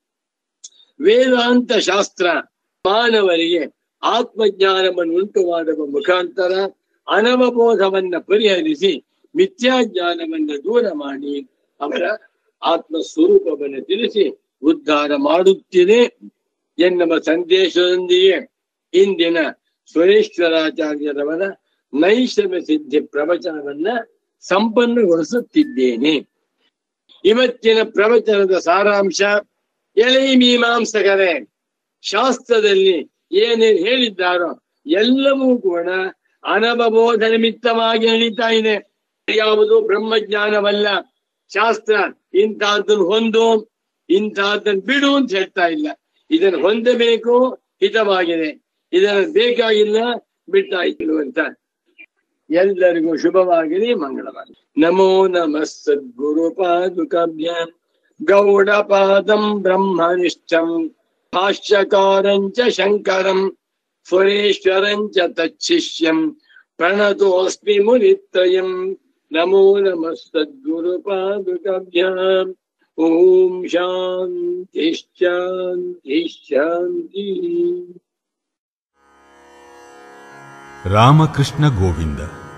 ವೇದಾಂತ ಶಾಸ್ತ್ರ ಮಾನವರಿಗೆ ಆತ್ಮಜ್ಞಾನವನ್ನು ಉಂಟು ಮಾಡುವ ಮುಖಾಂತರ ಅನವಬೋಧವನ್ನ ಪರಿಹರಿಸಿ ಮಿಥ್ಯಾಜ್ಞಾನವನ್ನ ದೂರ ಮಾಡಿ ಅವರ ಆತ್ಮ ಸ್ವರೂಪವನ್ನು ತಿಳಿಸಿ ಉದ್ಧಾರ ಮಾಡುತ್ತಿದೆ ಎನ್ನುವ ಸಂದೇಶದೊಂದಿಗೆ ಇಂದಿನ ಸುರೇಶ್ವರಾಚಾರ್ಯರವರ ನೈಷಮ್ಯ ಸಿದ್ಧಿ ಪ್ರವಚನವನ್ನ ಸಂಪನ್ನಗೊಳಿಸುತ್ತಿದ್ದೇನೆ ಇವತ್ತಿನ ಪ್ರವಚನದ ಸಾರಾಂಶ ಎಲೈ ಮೀಮಾಂಸಕರೇ ಶಾಸ್ತ್ರದಲ್ಲಿ ಏನೇನು ಹೇಳಿದ್ದಾರೋ ಎಲ್ಲವೂ ಕೂಡ ಅನವಬೋಧ ನಿಮಿತ್ತವಾಗಿ ನಡೀತಾ ಇದೆ ಯಾವುದು ಬ್ರಹ್ಮಜ್ಞಾನವಲ್ಲ ಶಾಸ್ತ್ರ ಇಂತಹದ್ದನ್ನು ಹೊಂದು ಇಂತಹದ್ದನ್ನು ಬಿಡು ಅಂತ ಹೇಳ್ತಾ ಇಲ್ಲ ಇದನ್ನು ಹೊಂದಬೇಕು ಹಿತವಾಗಿದೆ ಇದನ್ನು ಬೇಕಾಗಿಲ್ಲ ಬಿಟ್ಟಾಯ್ತು ಅಂತ ಎಲ್ಲರಿಗೂ ಶುಭವಾಗಲಿ ಮಂಗಳವಾಗಲಿ ನಮೋ ನಮಃ ಸದ್ಗುರು ಪಾದುಕಾಭ್ಯಾಂ ಗೌಡ ಪಾದಂ ಬ್ರಹ್ಮನಿಷ್ಠಂ ಭಾಷ್ಯಕಾರಂಚ ಶಂಕರಂ ಸುರೇಶ್ವರಂಚ ತಚ್ಚಿಷ್ಯಂ ಪ್ರಣತೋಸ್ಮಿ ಮುನಿತ್ರಯಂ ನಮೋ ನಮಃ ಸದ್ಗುರು ಪಾದುಕಾಭ್ಯಾಂ ಓಂ ಶಾಂತಿ ಶಾಂತಿ ಶಾಂತಿ ರಾಮಕೃಷ್ಣ ಗೋವಿಂದ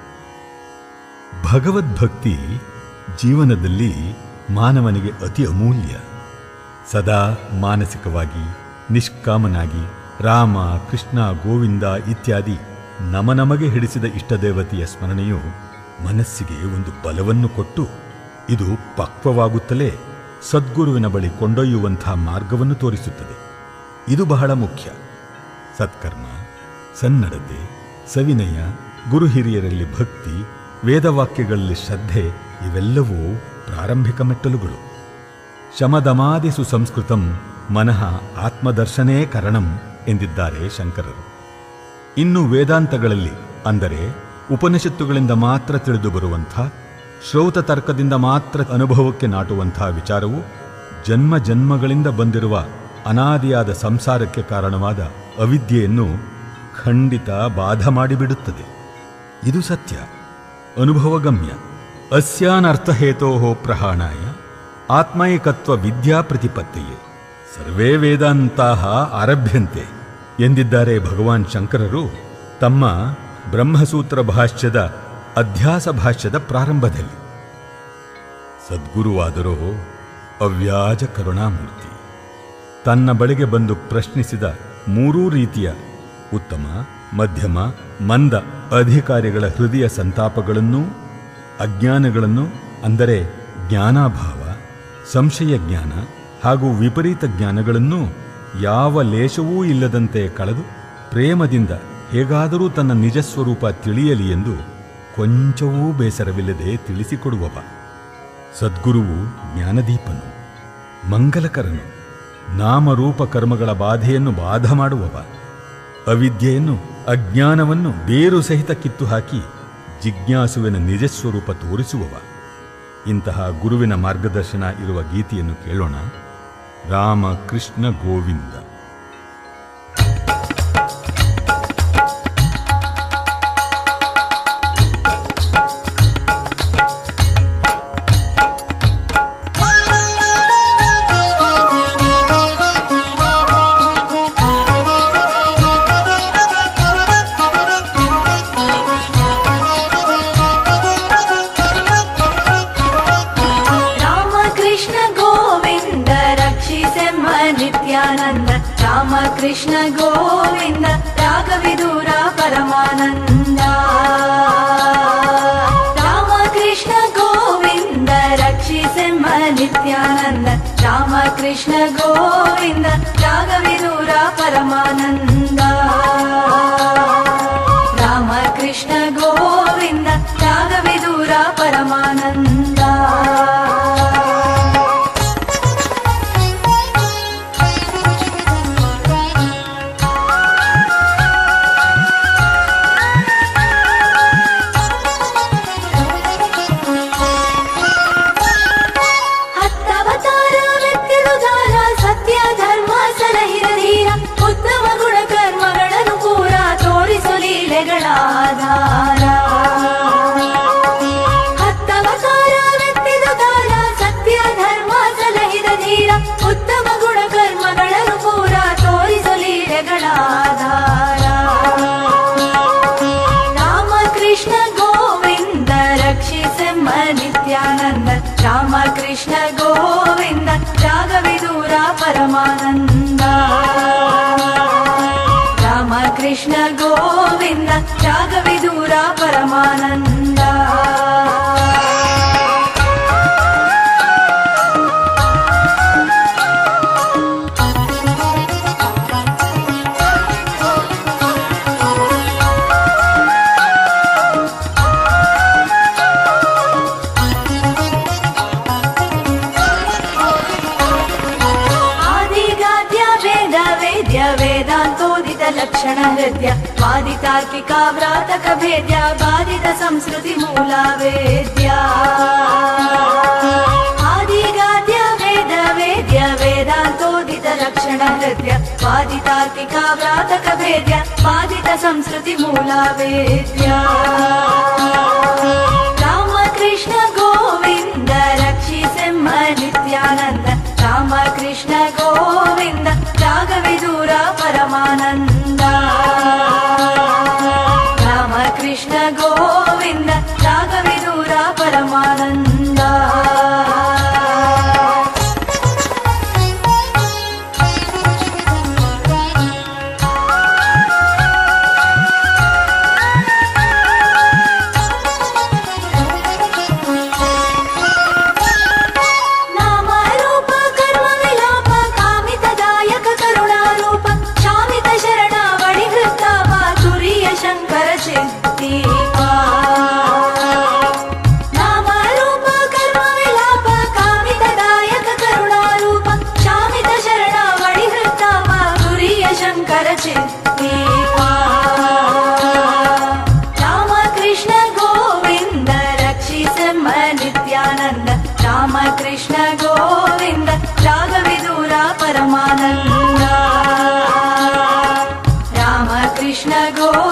ಭಗವದ್ಭಕ್ತಿ ಜೀವನದಲ್ಲಿ ಮಾನವನಿಗೆ ಅತಿ ಅಮೂಲ್ಯ ಸದಾ ಮಾನಸಿಕವಾಗಿ ನಿಷ್ಕಾಮನಾಗಿ ರಾಮ ಕೃಷ್ಣ ಗೋವಿಂದ ಇತ್ಯಾದಿ ನಮ ನಮಗೆ ಹಿಡಿಸಿದ ಇಷ್ಟದೇವತೆಯ ಸ್ಮರಣೆಯು ಮನಸ್ಸಿಗೆ ಒಂದು ಬಲವನ್ನು ಕೊಟ್ಟು ಇದು ಪಕ್ವವಾಗುತ್ತಲೇ ಸದ್ಗುರುವಿನ ಬಳಿ ಕೊಂಡೊಯ್ಯುವಂಥ ಮಾರ್ಗವನ್ನು ತೋರಿಸುತ್ತದೆ ಇದು ಬಹಳ ಮುಖ್ಯ ಸತ್ಕರ್ಮ ಸನ್ನಡತೆ ಸವಿನಯ ಗುರು ಹಿರಿಯರಲ್ಲಿ ಭಕ್ತಿ ವೇದವಾಕ್ಯಗಳಲ್ಲಿ ಶ್ರದ್ಧೆ ಇವೆಲ್ಲವೂ ಪ್ರಾರಂಭಿಕ ಮೆಟ್ಟಲುಗಳು ಶಮದಮಾದಿ ಸುಸಂಸ್ಕೃತಂ ಮನಃ ಆತ್ಮದರ್ಶನೇ ಕರಣಂ ಎಂದಿದ್ದಾರೆ ಶಂಕರರು ಇನ್ನು ವೇದಾಂತಗಳಲ್ಲಿ ಅಂದರೆ ಉಪನಿಷತ್ತುಗಳಿಂದ ಮಾತ್ರ ತಿಳಿದು ಬರುವಂಥ ಶ್ರೌತ ತರ್ಕದಿಂದ ಮಾತ್ರ ಅನುಭವಕ್ಕೆ ನಾಟುವಂಥ ವಿಚಾರವು ಜನ್ಮ ಜನ್ಮಗಳಿಂದ ಬಂದಿರುವ ಅನಾದಿಯಾದ ಸಂಸಾರಕ್ಕೆ ಕಾರಣವಾದ ಅವಿದ್ಯೆಯನ್ನು ಖಂಡಿತ ಬಾಧ ಮಾಡಿಬಿಡುತ್ತದೆ ಇದು ಸತ್ಯ ಅನುಭವಗಮ್ಯ ಅಸ್ಯಾನರ್ಥಹೇತೋ ಪ್ರಹಾಣಾಯ ಆತ್ಮೈಕತ್ವ ವಿದ್ಯಾ ಪ್ರತಿಪತ್ತಿಯೇ ಸರ್ವೇ ವೇದಾಂತಾ ಆರಭ್ಯಂತೆ ಎಂದಿದ್ದಾರೆ ಭಗವಾನ್ ಶಂಕರರು ತಮ್ಮ ಬ್ರಹ್ಮಸೂತ್ರ ಭಾಷ್ಯದ ಅಧ್ಯಾಸ ಭಾಷ್ಯದ ಪ್ರಾರಂಭದಲ್ಲಿ ಸದ್ಗುರುವಾದರೋ ಅವ್ಯಾಜ ಕರುಣಾಮೂರ್ತಿ ತನ್ನ ಬಳಿಗೆ ಬಂದು ಪ್ರಶ್ನಿಸಿದ ಮೂರೂ ರೀತಿಯ ಉತ್ತಮ ಮಧ್ಯಮ ಮಂದ ಅಧಿಕಾರಿಗಳ ಹೃದಯ ಸಂತಾಪಗಳನ್ನೂ ಅಜ್ಞಾನಗಳನ್ನು ಅಂದರೆ ಜ್ಞಾನಾಭಾವ ಸಂಶಯ ಜ್ಞಾನ ಹಾಗೂ ವಿಪರೀತ ಜ್ಞಾನಗಳನ್ನು ಯಾವ ಲೇಷವೂ ಇಲ್ಲದಂತೆ ಕಳೆದು ಪ್ರೇಮದಿಂದ ಹೇಗಾದರೂ ತನ್ನ ನಿಜ ಸ್ವರೂಪ ತಿಳಿಯಲಿ ಎಂದು ಕೊಂಚವೂ ಬೇಸರವಿಲ್ಲದೆ ತಿಳಿಸಿಕೊಡುವವ ಸದ್ಗುರುವು ಜ್ಞಾನದೀಪನು ಮಂಗಲಕರನು ನಾಮರೂಪ ಕರ್ಮಗಳ ಬಾಧೆಯನ್ನು ಬಾಧ ಮಾಡುವವ ಅವಿದ್ಯೆಯನ್ನು ಅಜ್ಞಾನವನ್ನು ಬೇರು ಸಹಿತ ಕಿತ್ತು ಹಾಕಿ ಜಿಜ್ಞಾಸುವಿನ ನಿಜಸ್ವರೂಪ ತೋರಿಸುವವ ಇಂತಹ ಗುರುವಿನ ಮಾರ್ಗದರ್ಶನ ಇರುವ ಗೀತೆಯನ್ನು ಕೇಳೋಣ ರಾಮ ಕೃಷ್ಣ ಗೋವಿಂದ ರಾಮ ಕೃಷ್ಣ ಗೋವಿಂದ ರಕ್ಷಿಸೆಮ್ಮ ನಿತ್ಯಾನಂದ ರಾಮ ಕೃಷ್ಣ ಗೋವಿಂದ ರಾಘವಿದೂರ ಪರಮಾನಂದ ರಾಮ ಕೃಷ್ಣ ಗೋವಿಂದ ರಕ್ಷಿಸೆಮ್ಮ ನಿತ್ಯಾನಂದ ರಾಮ ಕೃಷ್ಣ ಗೋವಿಂದ ರಾಘವಿದೂರ ಪರಮಾನಂದ ರಾಮ ಕೃಷ್ಣ ಗೋವಿಂದ ರಾಘವಿದೂರ ಪರಮಾನಂದ ಹತ್ತವತಾರವೆತ್ತಿರುಗಾಲ ಸತ್ಯ ಧರ್ಮ ಸಲಹಿರ ಧೀರ ಉತ್ತಮ ಗುಣ ಕರ್ಮಗಳನ್ನು ಪೂರ ತೋರಿಸು ಲೀಲೆಗಳ ಆಧಾರ ಹತ್ತವತಾರವೆತ್ತಿರುಗಾಲ ಸತ್ಯ ಧರ್ಮ ಸಲಹಿರ ಧೀರ ಉತ್ತಮ ಗುಣ ಕರ್ಮಗಳನ್ನು ಪೂರ ತೋರಿಸು ಲೀಲೆಗಳ ಆಧಾರ ರಾಮ ಕೃಷ್ಣ ಗೋವಿಂದ ರಕ್ಷಿಸೆಮ್ಮ ನಿತ್ಯಾನಂದ ರಾಮ ಕೃಷ್ಣ ಗೋವಿಂದ ರಾಘವಿದೂರ ಪರಮಾನಂದ ರಾಮ ಕೃಷ್ಣ ಗೋವಿಂದ ರಾಘವಿದೂರ ಪರಮಾನಂದ ಆದಿಗಾದ್ಯ ವೇದ ವೇದ್ಯ ವೇದಾಂತೋದಿತ ಲಕ್ಷಣ ಹೃದಯ ವಾದಿತಾರ್ಕಿಕ ವ್ರಾತಕ ಭೇದ್ಯ ಬಾಧಿತ ಸಂಸ್ಕೃತಿ ಮೂಲ ವೇದ್ಯ ಆದಿಗಾದ್ಯ ವೇದ ವೇದ್ಯ ವೇದಾಂತೋದಿತ ಲಕ್ಷಣ ಹೃದಯ ವಾದಿತಾರ್ಕಿಕ ವ್ರಾತಕ ಭೇದ್ಯ ಬಾಧಿತ ಸಂಸ್ಕೃತಿ ಮೂಲ ವೇದ್ಯ ರಾಮ ಕೃಷ್ಣ ಗೋವಿಂದ ರಕ್ಷಿಸೆಮ್ಮ ನಿತ್ಯಾನಂದ ರಾಮ ಕೃಷ್ಣ ಗೋವಿಂದ ರಾಘವಿದೂರ ಪರಮಾನಂದ ರಾಮ ಕೃಷ್ಣ ಗೋವಿಂದ ರಾಘವಿದೂರ ಪರಮಾನಂದ ನಾಮ ರೂಪ ಕರ್ಮ ವಿಲಾಪ ಕಾಮಿತದಾಯಕ ಕರುಣಾರೂಪ ಶಾಮಿತ ಶರಣಾವಳಿ ಹೃತ್ತಾಪ ತುರಿಯ ಶಂಕರ ಚಿತ್ತೀಪ ನಾಮ ರೂಪ ಕರ್ಮ ವಿಲಾಪ ಕಾಮಿತದಾಯಕ ಕರುಣಾರೂಪ ಶಾಮಿತ ಶರಣಾವಳಿ ಹೃತ್ತಾಪ ತುರಿಯ ಶಂಕರ ಚಿತ್ತೀಪ ರಾಮ ಕೃಷ್ಣ ಗೋವಿಂದ ರಕ್ಷಿಸೆಮ್ಮ ನಿತ್ಯಾನಂದ ರಾಮ ಕೃಷ್ಣ ಗೋವಿಂದ ರಾಘವಿದೂರ ಪರಮಾನಂದ ರಾಮ ಕೃಷ್ಣ ಗೋ